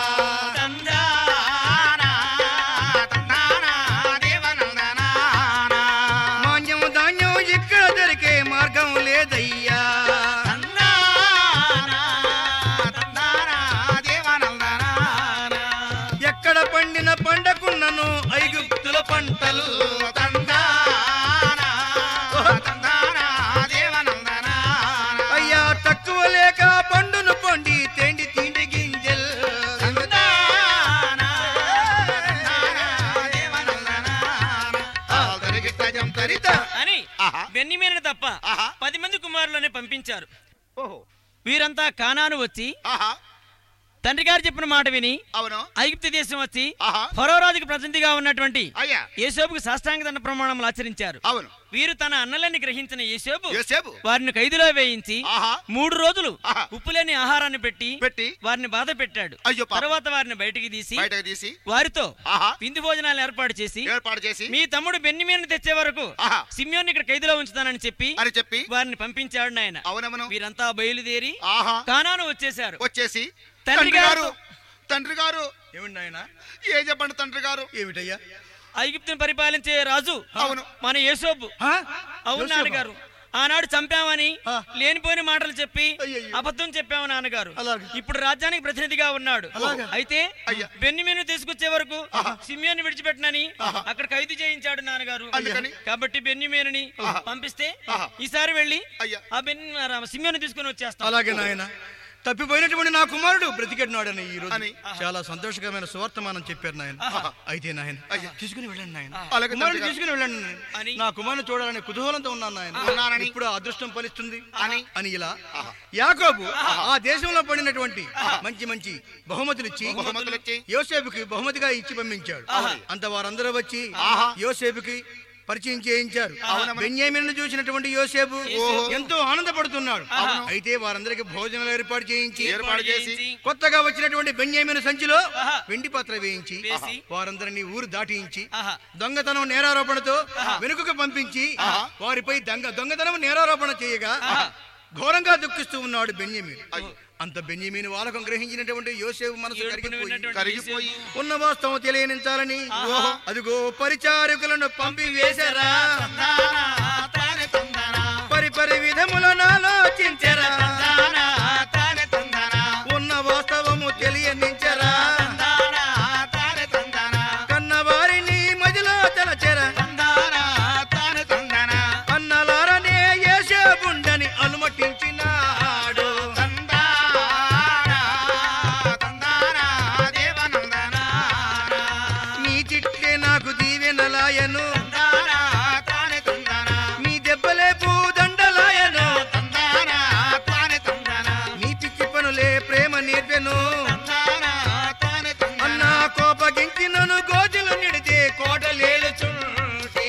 [SPEAKER 1] మాన్యం ధాన్యం ఇక్కడ దొరికే మార్గం లేదయ్యా ఎక్కడ పండిన పండకున్నను ఐగుప్తుల పంటలు అయ్యా తక్కువ లేక పండును పండి తెండి తిండి గింజల్ తరిత
[SPEAKER 3] అని
[SPEAKER 2] ఆహా.
[SPEAKER 3] బెన్నిమీనను తప్ప
[SPEAKER 2] ఆహా.
[SPEAKER 3] పది మంది కుమారులని పంపించారు
[SPEAKER 2] ఓహో
[SPEAKER 3] వీరంతా కానాను వచ్చి
[SPEAKER 2] ఆహా
[SPEAKER 3] తండ్రి గారు చెప్పిన మాట విని
[SPEAKER 2] అవును
[SPEAKER 3] ఐగుప్తు దేశం వచ్చి
[SPEAKER 2] ఆహా
[SPEAKER 3] ఫరోరాజుకు ప్రతినిధిగా ఉన్నటువంటి
[SPEAKER 2] అయ్యా
[SPEAKER 3] యేసోబుకు సాష్టాంగ దండ ప్రమాణములు ఆచరించారు
[SPEAKER 2] అవును
[SPEAKER 3] వీరు తన అన్నలని గ్రహించిన యేసోబు
[SPEAKER 2] యోసేపు
[SPEAKER 3] వారిని ఖైదులో వేయించి
[SPEAKER 2] ఆహా
[SPEAKER 3] మూడు రోజులు
[SPEAKER 2] ఆహా.
[SPEAKER 3] ఉప్పు లేని ఆహారాన్ని పెట్టి
[SPEAKER 2] పెట్టి
[SPEAKER 3] వారిని బాధ పెట్టాడు
[SPEAKER 2] అయ్యో పాపం.
[SPEAKER 3] తర్వాత వారిని బయటికి తీసి
[SPEAKER 2] బయటకు తీసి
[SPEAKER 3] వారితో
[SPEAKER 2] ఆహా
[SPEAKER 3] విందు భోజనాలు ఏర్పాటు చేసి
[SPEAKER 2] ఏర్పాటు చేసి
[SPEAKER 3] మీ తమ్ముడు బెన్నిమీను తెచ్చే వరకు
[SPEAKER 2] ఆహా
[SPEAKER 3] సిమ్యోన్ ఇక్కడ ఖైదులో ఉంచుతానని చెప్పి
[SPEAKER 2] అని చెప్పి
[SPEAKER 3] వారిని పంపించాడు నాయన
[SPEAKER 2] అవునవును
[SPEAKER 3] వీరంతా బయలుదేరి
[SPEAKER 2] ఆహా
[SPEAKER 3] కానాను వచ్చేశారు
[SPEAKER 2] వచ్చేసి
[SPEAKER 3] తండ్రి
[SPEAKER 2] తండ్రి గారు
[SPEAKER 3] గారు-
[SPEAKER 2] తండ్రి గారు
[SPEAKER 1] ఏమిటి నాయన
[SPEAKER 2] ఏం చెప్పండి తండ్రి గారు
[SPEAKER 1] ఏమిటయ్యా
[SPEAKER 3] ఐగుప్తుని పరిపాలించే రాజు
[SPEAKER 2] అవును.
[SPEAKER 3] మన యేసోబు
[SPEAKER 1] ఆ?
[SPEAKER 3] అవును
[SPEAKER 1] యోసేపా?
[SPEAKER 3] నాన్నగారు ఆనాడు చంపామని
[SPEAKER 1] ఆ.
[SPEAKER 3] లేనిపోయిన మాటలు చెప్పి
[SPEAKER 1] అయ్యయ్యో.
[SPEAKER 3] అబద్ధం చెప్పాము నాన్నగారు
[SPEAKER 1] అలాగే.
[SPEAKER 3] ఇప్పుడు రాజ్యానికి ప్రతినిధిగా ఉన్నాడు
[SPEAKER 1] అలాగా.
[SPEAKER 3] అయితే
[SPEAKER 2] అయ్యా.
[SPEAKER 3] బెన్నిమీను తీసుకొచ్చే వరకు సిమియోని విడిచిపెట్టనని అక్కడ ఖైదు చేయించాడు నాన్నగారు
[SPEAKER 2] అందుకని?
[SPEAKER 3] కాబట్టి బెన్నిమీనుని పంపిస్తే
[SPEAKER 2] ఆహా.
[SPEAKER 3] ఈసారి వెళ్ళి
[SPEAKER 2] అయ్యా.
[SPEAKER 3] ఆ బెన్ సిమియోని తీసుకొని వచ్చేస్తాం
[SPEAKER 1] అలాగే నాయన తప్పిపోయినటువంటి నా కుమారుడు బ్రతికెట్టినాడని ఈ రోజు
[SPEAKER 2] అని.
[SPEAKER 1] చాలా సంతోషకరమైన సువర్తమానం చెప్పారు నాయన అయితే నాయన తీసుకుని వెళ్ళండి నాయన
[SPEAKER 2] అలాగే తండ్రి
[SPEAKER 1] కుమారుడు
[SPEAKER 2] గారు.
[SPEAKER 1] తీసుకుని వెళ్ళండి నాయన
[SPEAKER 3] అని.
[SPEAKER 1] నా కుమారుని చూడాలని కుతూహలంతో ఉన్నాను నాయన
[SPEAKER 2] ఉన్నానని.
[SPEAKER 1] ఇప్పుడు ఆ అదృష్టం ఫలిస్తుంది
[SPEAKER 2] అని.
[SPEAKER 1] అని ఇలా యాకోబు ఆ దేశంలో పడినటువంటి మంచి మంచి బహుమతులు ఇచ్చి
[SPEAKER 2] బహుమతులు ఇచ్చి
[SPEAKER 1] యోసేపుకి బహుమతిగా ఇచ్చి పంపించాడు అంత వారందరూ వచ్చి
[SPEAKER 2] ఆహా.
[SPEAKER 1] యోసేపుకి పరిచయం చేయించారు బెన్యామిన్ చూసినటువంటి యోసేపు ఎంతో ఆనందపడుతున్నాడు అయితే వారందరికి భోజనాలు ఏర్పాటు చేయించి
[SPEAKER 2] ఏర్పాటు చేసి
[SPEAKER 1] కొత్తగా వచ్చినటువంటి బెన్యామిన్ సంచిలో
[SPEAKER 3] ఆహా.
[SPEAKER 1] వెండి పాత్ర వేయించి
[SPEAKER 3] వేసి.
[SPEAKER 1] వారందరినీ ఊరు దాటించి
[SPEAKER 3] ఆహా.
[SPEAKER 1] దొంగతనం నేరారోపణతో వెనుకకు పంపించి వారిపై దొంగ దొంగతనం నేరారోపణ చేయగా ఘోరంగా దుఃఖిస్తూ ఉన్నాడు బెన్యమీన్ అంత బెన్యమీని వాలకం గ్రహించినటువంటి యోసేపు మనసు
[SPEAKER 3] ఏడుపును
[SPEAKER 1] కరిగిపోయి
[SPEAKER 3] విన్నటువంటి
[SPEAKER 2] కరిగిపోయి
[SPEAKER 1] ఉన్న వాస్తవం తెలియనించాలని
[SPEAKER 3] ఆహా.
[SPEAKER 1] అదిగో పరిచారకులను పంపి వేశారా
[SPEAKER 2] తందానా తానే తందానా
[SPEAKER 1] పరిపరి విధములను ఆలోచించరా
[SPEAKER 2] తందానా తానే తందానా
[SPEAKER 1] ఉన్న వాస్తవము తెలియనించరా
[SPEAKER 2] తందానా తానే తందానా
[SPEAKER 1] కన్నవారిని మదిలో తలచెరా
[SPEAKER 2] తందానా తానే తందానా
[SPEAKER 1] అన్నలారనే యేసేపుండని అనుమతించినాడు
[SPEAKER 2] తందానా తందానా దేవనందనా
[SPEAKER 1] నీ చిట్టే నాకు దీవెనలాయను
[SPEAKER 2] తందానా తానే తందానా
[SPEAKER 1] నీ దెబ్బలే పూదండలాయను
[SPEAKER 2] తందానా తానే తందానా
[SPEAKER 1] నీ పిచ్చి పనులే ప్రేమ నేర్పెను
[SPEAKER 2] తందానా తానే తందానా
[SPEAKER 1] అన్నా కోపగించి నన్ను గోజులు నిడితే కోటలేలుచుంటే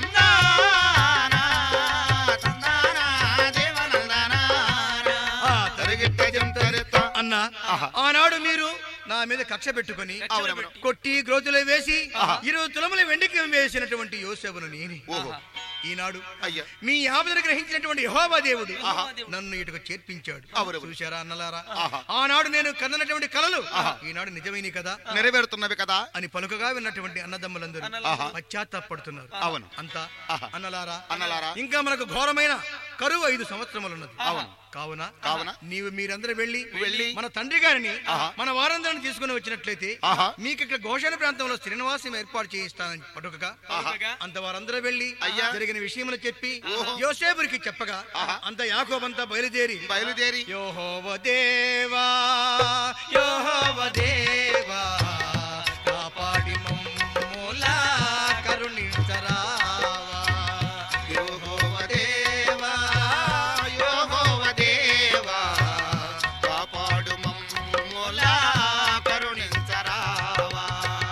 [SPEAKER 2] తందానా తందానా దేవనందనా
[SPEAKER 1] ఆ
[SPEAKER 2] తరిగిట్ట జంతరిత
[SPEAKER 1] అన్నా ఆనాడు మీరు నా మీద కక్ష పెట్టుకొని
[SPEAKER 2] అవునవును.
[SPEAKER 1] కొట్టి గ్రోతులో వేసి ఇరవై తులముల వెండికి వేసినటువంటి యోసేపును నేనే
[SPEAKER 2] ఓహో
[SPEAKER 1] ఈనాడు
[SPEAKER 2] అయ్యా
[SPEAKER 1] మీ ఆపదను గ్రహించినటువంటి యెహోవా దేవుడు
[SPEAKER 2] ఆహా.
[SPEAKER 1] నన్ను ఇటుకు చేర్పించాడు
[SPEAKER 2] అవునవును.
[SPEAKER 1] చూశారా అన్నలారా
[SPEAKER 2] ఆహా.
[SPEAKER 1] ఆనాడు నేను కన్నటువంటి కలలు ఈనాడు నిజమైన కదా
[SPEAKER 2] నెరవేరుతున్నవి కదా
[SPEAKER 1] అని పలుకగా విన్నటువంటి అన్నదమ్ములందరూ
[SPEAKER 2] ఆహా.
[SPEAKER 1] పశ్చాత్తాపడుతున్నారు
[SPEAKER 2] అవును
[SPEAKER 1] అంతా
[SPEAKER 2] ఆహా.
[SPEAKER 1] అన్నలారా
[SPEAKER 2] అన్నలారా
[SPEAKER 1] ఇంకా మనకు ఘోరమైన కరువు ఐదు సంవత్సరములు ఉన్నది
[SPEAKER 2] అవును.
[SPEAKER 1] కావున
[SPEAKER 2] కావున
[SPEAKER 1] నీవు మీరందరూ వెళ్ళి
[SPEAKER 2] వెళ్ళి
[SPEAKER 1] మన తండ్రి గారిని
[SPEAKER 2] ఆహా.
[SPEAKER 1] మన వారందరిని తీసుకుని వచ్చినట్లయితే
[SPEAKER 2] ఆహా.
[SPEAKER 1] మీకు ఇక్కడ ఘోషణ ప్రాంతంలో శ్రీనివాసం ఏర్పాటు చేయిస్తానని పట్టుకగా
[SPEAKER 3] పలుకగా,
[SPEAKER 1] అంత వారందరూ వెళ్ళి
[SPEAKER 2] అయ్యా.
[SPEAKER 1] జరిగిన విషయములు చెప్పి
[SPEAKER 2] ఓహో.
[SPEAKER 1] యోసేపురికి చెప్పగా
[SPEAKER 2] ఆహా.
[SPEAKER 1] అంత యాకోబంతా బయలుదేరి
[SPEAKER 2] బయలుదేరి
[SPEAKER 1] యోహోవ దేవా యోహోవ దేవా కాపాడి మమ్ములా కరుణించరావా
[SPEAKER 2] యోహోవ దేవా యోహోవ దేవా కాపాడు మమ్ములా కరుణించరావా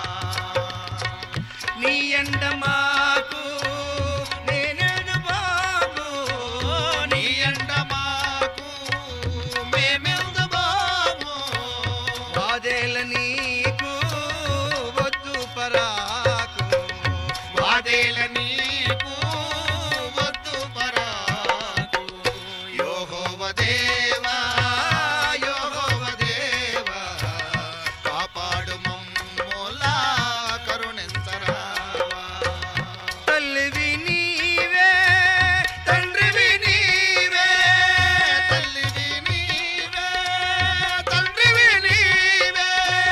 [SPEAKER 1] నీ ఎండ మాకు నేనేడు బాగు
[SPEAKER 2] నీ ఎండ మాకు మేమెందు బాము
[SPEAKER 1] వాదేల నీకు వద్దు పరాకు
[SPEAKER 2] వాదేల నీకు వద్దు పరాకు యోహోవ దేవా యోహోవ దేవా కాపాడు మమ్ములా కరుణించరావా
[SPEAKER 1] తల్లివి నీవే తండ్రివి నీవే
[SPEAKER 2] తల్లివి నీవే తండ్రివి నీవే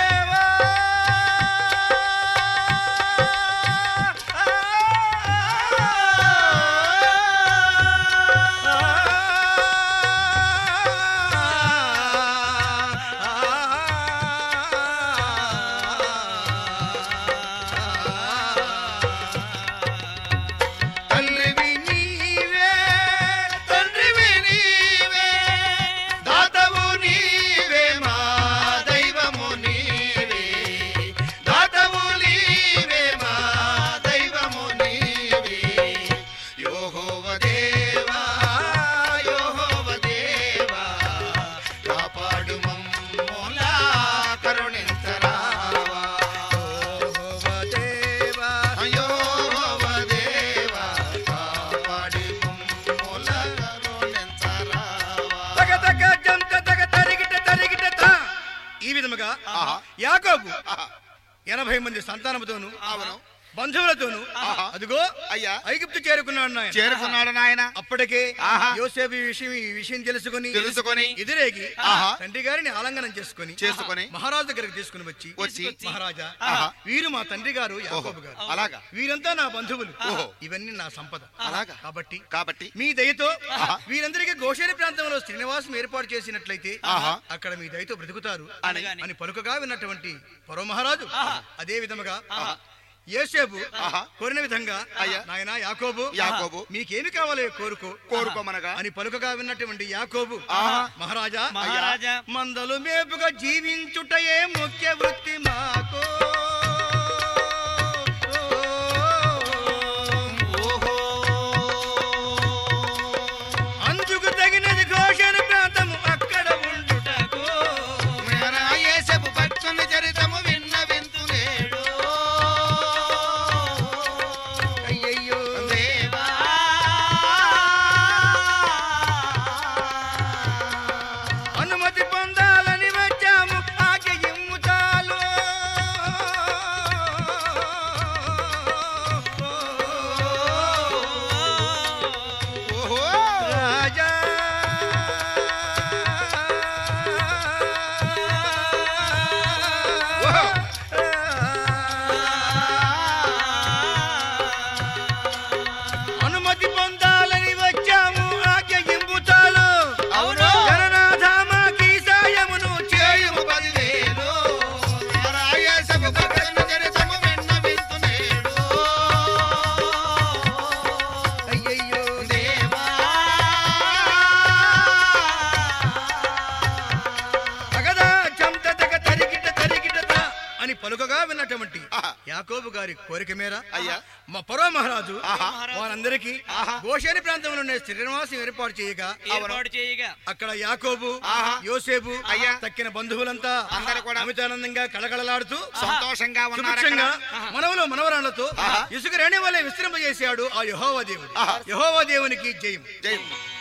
[SPEAKER 1] తల్లివి నీవే
[SPEAKER 2] తండ్రివి నీవే దాతవు నీవే మా దైవము నీవే దాతవు నీవే మా దైవము నీవే యోహోవ దేవా యోహోవ దేవా కాపాడు మమ్ములా కరుణించరావా
[SPEAKER 1] యెహోవా దేవా
[SPEAKER 2] యోహోవ దేవా కాపాడి మమ్ములా కరుణించరావా
[SPEAKER 1] తగ తగ జంత తగ తరిగిట తరిగిట తా. ఈ విధముగా
[SPEAKER 2] ఆహా.
[SPEAKER 1] యాకోబు
[SPEAKER 2] ఆహా.
[SPEAKER 1] ఎనభై మంది సంతానముతోను
[SPEAKER 2] అవును
[SPEAKER 1] బంధువులతోను
[SPEAKER 2] ఆహా.
[SPEAKER 1] అదిగో
[SPEAKER 2] అయ్యా
[SPEAKER 1] ఐగుప్తు చేరుకున్నాడు నాయన
[SPEAKER 2] చేరుకున్నాడు నాయన
[SPEAKER 1] అప్పటికే
[SPEAKER 2] ఆహా.
[SPEAKER 1] యోసేపు ఈ విషయం ఈ విషయం తెలుసుకుని
[SPEAKER 2] తెలుసుకొని
[SPEAKER 1] ఎదురేగి
[SPEAKER 2] ఆహా.
[SPEAKER 1] తండ్రి గారిని ఆలంగనం చేసుకుని
[SPEAKER 2] చేసుకొని
[SPEAKER 1] మహారాజు దగ్గరికి తీసుకుని వచ్చి
[SPEAKER 2] వచ్చి
[SPEAKER 1] మహారాజా
[SPEAKER 2] ఆహా.
[SPEAKER 1] వీరు మా తండ్రి గారు
[SPEAKER 2] ఓహో
[SPEAKER 1] యాకోబు గారు
[SPEAKER 2] అలాగా
[SPEAKER 1] వీరంతా నా బంధువులు
[SPEAKER 2] ఓహో.
[SPEAKER 1] ఇవన్నీ నా సంపద
[SPEAKER 2] అలాగా
[SPEAKER 1] కాబట్టి
[SPEAKER 2] కాబట్టి
[SPEAKER 1] మీ దయతో
[SPEAKER 2] ఆహా.
[SPEAKER 1] వీరందరికీ గోషేరి ప్రాంతంలో శ్రీనివాసం ఏర్పాటు చేసినట్లయితే
[SPEAKER 2] ఆహా.
[SPEAKER 1] అక్కడ మీ దయతో బ్రతుకుతారు
[SPEAKER 3] అని.
[SPEAKER 1] అని పలుకగా విన్నటువంటి పరో మహారాజు అదే విధముగా
[SPEAKER 3] ఆహా.
[SPEAKER 1] యేసేపు
[SPEAKER 2] ఆహా.
[SPEAKER 1] కోరిన విధంగా
[SPEAKER 2] అయ్యా.
[SPEAKER 1] నాయన యాకోబు
[SPEAKER 2] యాకోబు.
[SPEAKER 1] మీకేమి కావాలో కోరుకో
[SPEAKER 2] కోరుకోమనగా
[SPEAKER 1] అని పలుకగా విన్నటువంటి యాకోబు
[SPEAKER 2] ఆహా.
[SPEAKER 1] మహారాజా
[SPEAKER 3] మహారాజా
[SPEAKER 1] మందలు మేపుగా జీవించుటయే ముఖ్య వృత్తి మాకు
[SPEAKER 2] ఓహో
[SPEAKER 1] అందుకు తగినది ఘోషణ ప్రాంతము అక్కడ ఉండుటకు
[SPEAKER 2] మేరా యేసపు భక్తుని చరితము విన్న వింతులేడు
[SPEAKER 1] అయ్యయ్యో
[SPEAKER 2] దేవా
[SPEAKER 1] అనుమతి పొంద గొప్పగా విన్నటువంటి
[SPEAKER 2] ఆహా.
[SPEAKER 1] యాకోబు గారి కోరిక మేర
[SPEAKER 2] అయ్యా.
[SPEAKER 1] మా పరో మహారాజు
[SPEAKER 2] ఆహా.
[SPEAKER 1] వారందరికీ
[SPEAKER 2] ఆహా.
[SPEAKER 1] గోషేని ప్రాంతంలో ఉండే శ్రీనివాసం ఏర్పాటు చేయగా
[SPEAKER 3] ఏర్పాటు చేయగా
[SPEAKER 1] అక్కడ యాకోబు
[SPEAKER 2] ఆహా.
[SPEAKER 1] యోసేపు
[SPEAKER 2] అయ్యా.
[SPEAKER 1] తక్కిన బంధువులంతా
[SPEAKER 2] అందరూ కూడా
[SPEAKER 1] అమితానందంగా కళకళలాడుతూ
[SPEAKER 2] సంతోషంగా ఉన్నారు
[SPEAKER 1] సుభిక్షంగా
[SPEAKER 2] అక్కడ.
[SPEAKER 1] మనవలు మనవరాళ్లతో
[SPEAKER 2] ఆహా.
[SPEAKER 1] ఇసుక రేణి వలె విశ్రమ చేశాడు ఆ యహోవ దేవుడు
[SPEAKER 2] ఆహా.
[SPEAKER 1] యహోవ దేవునికి జయం
[SPEAKER 2] జై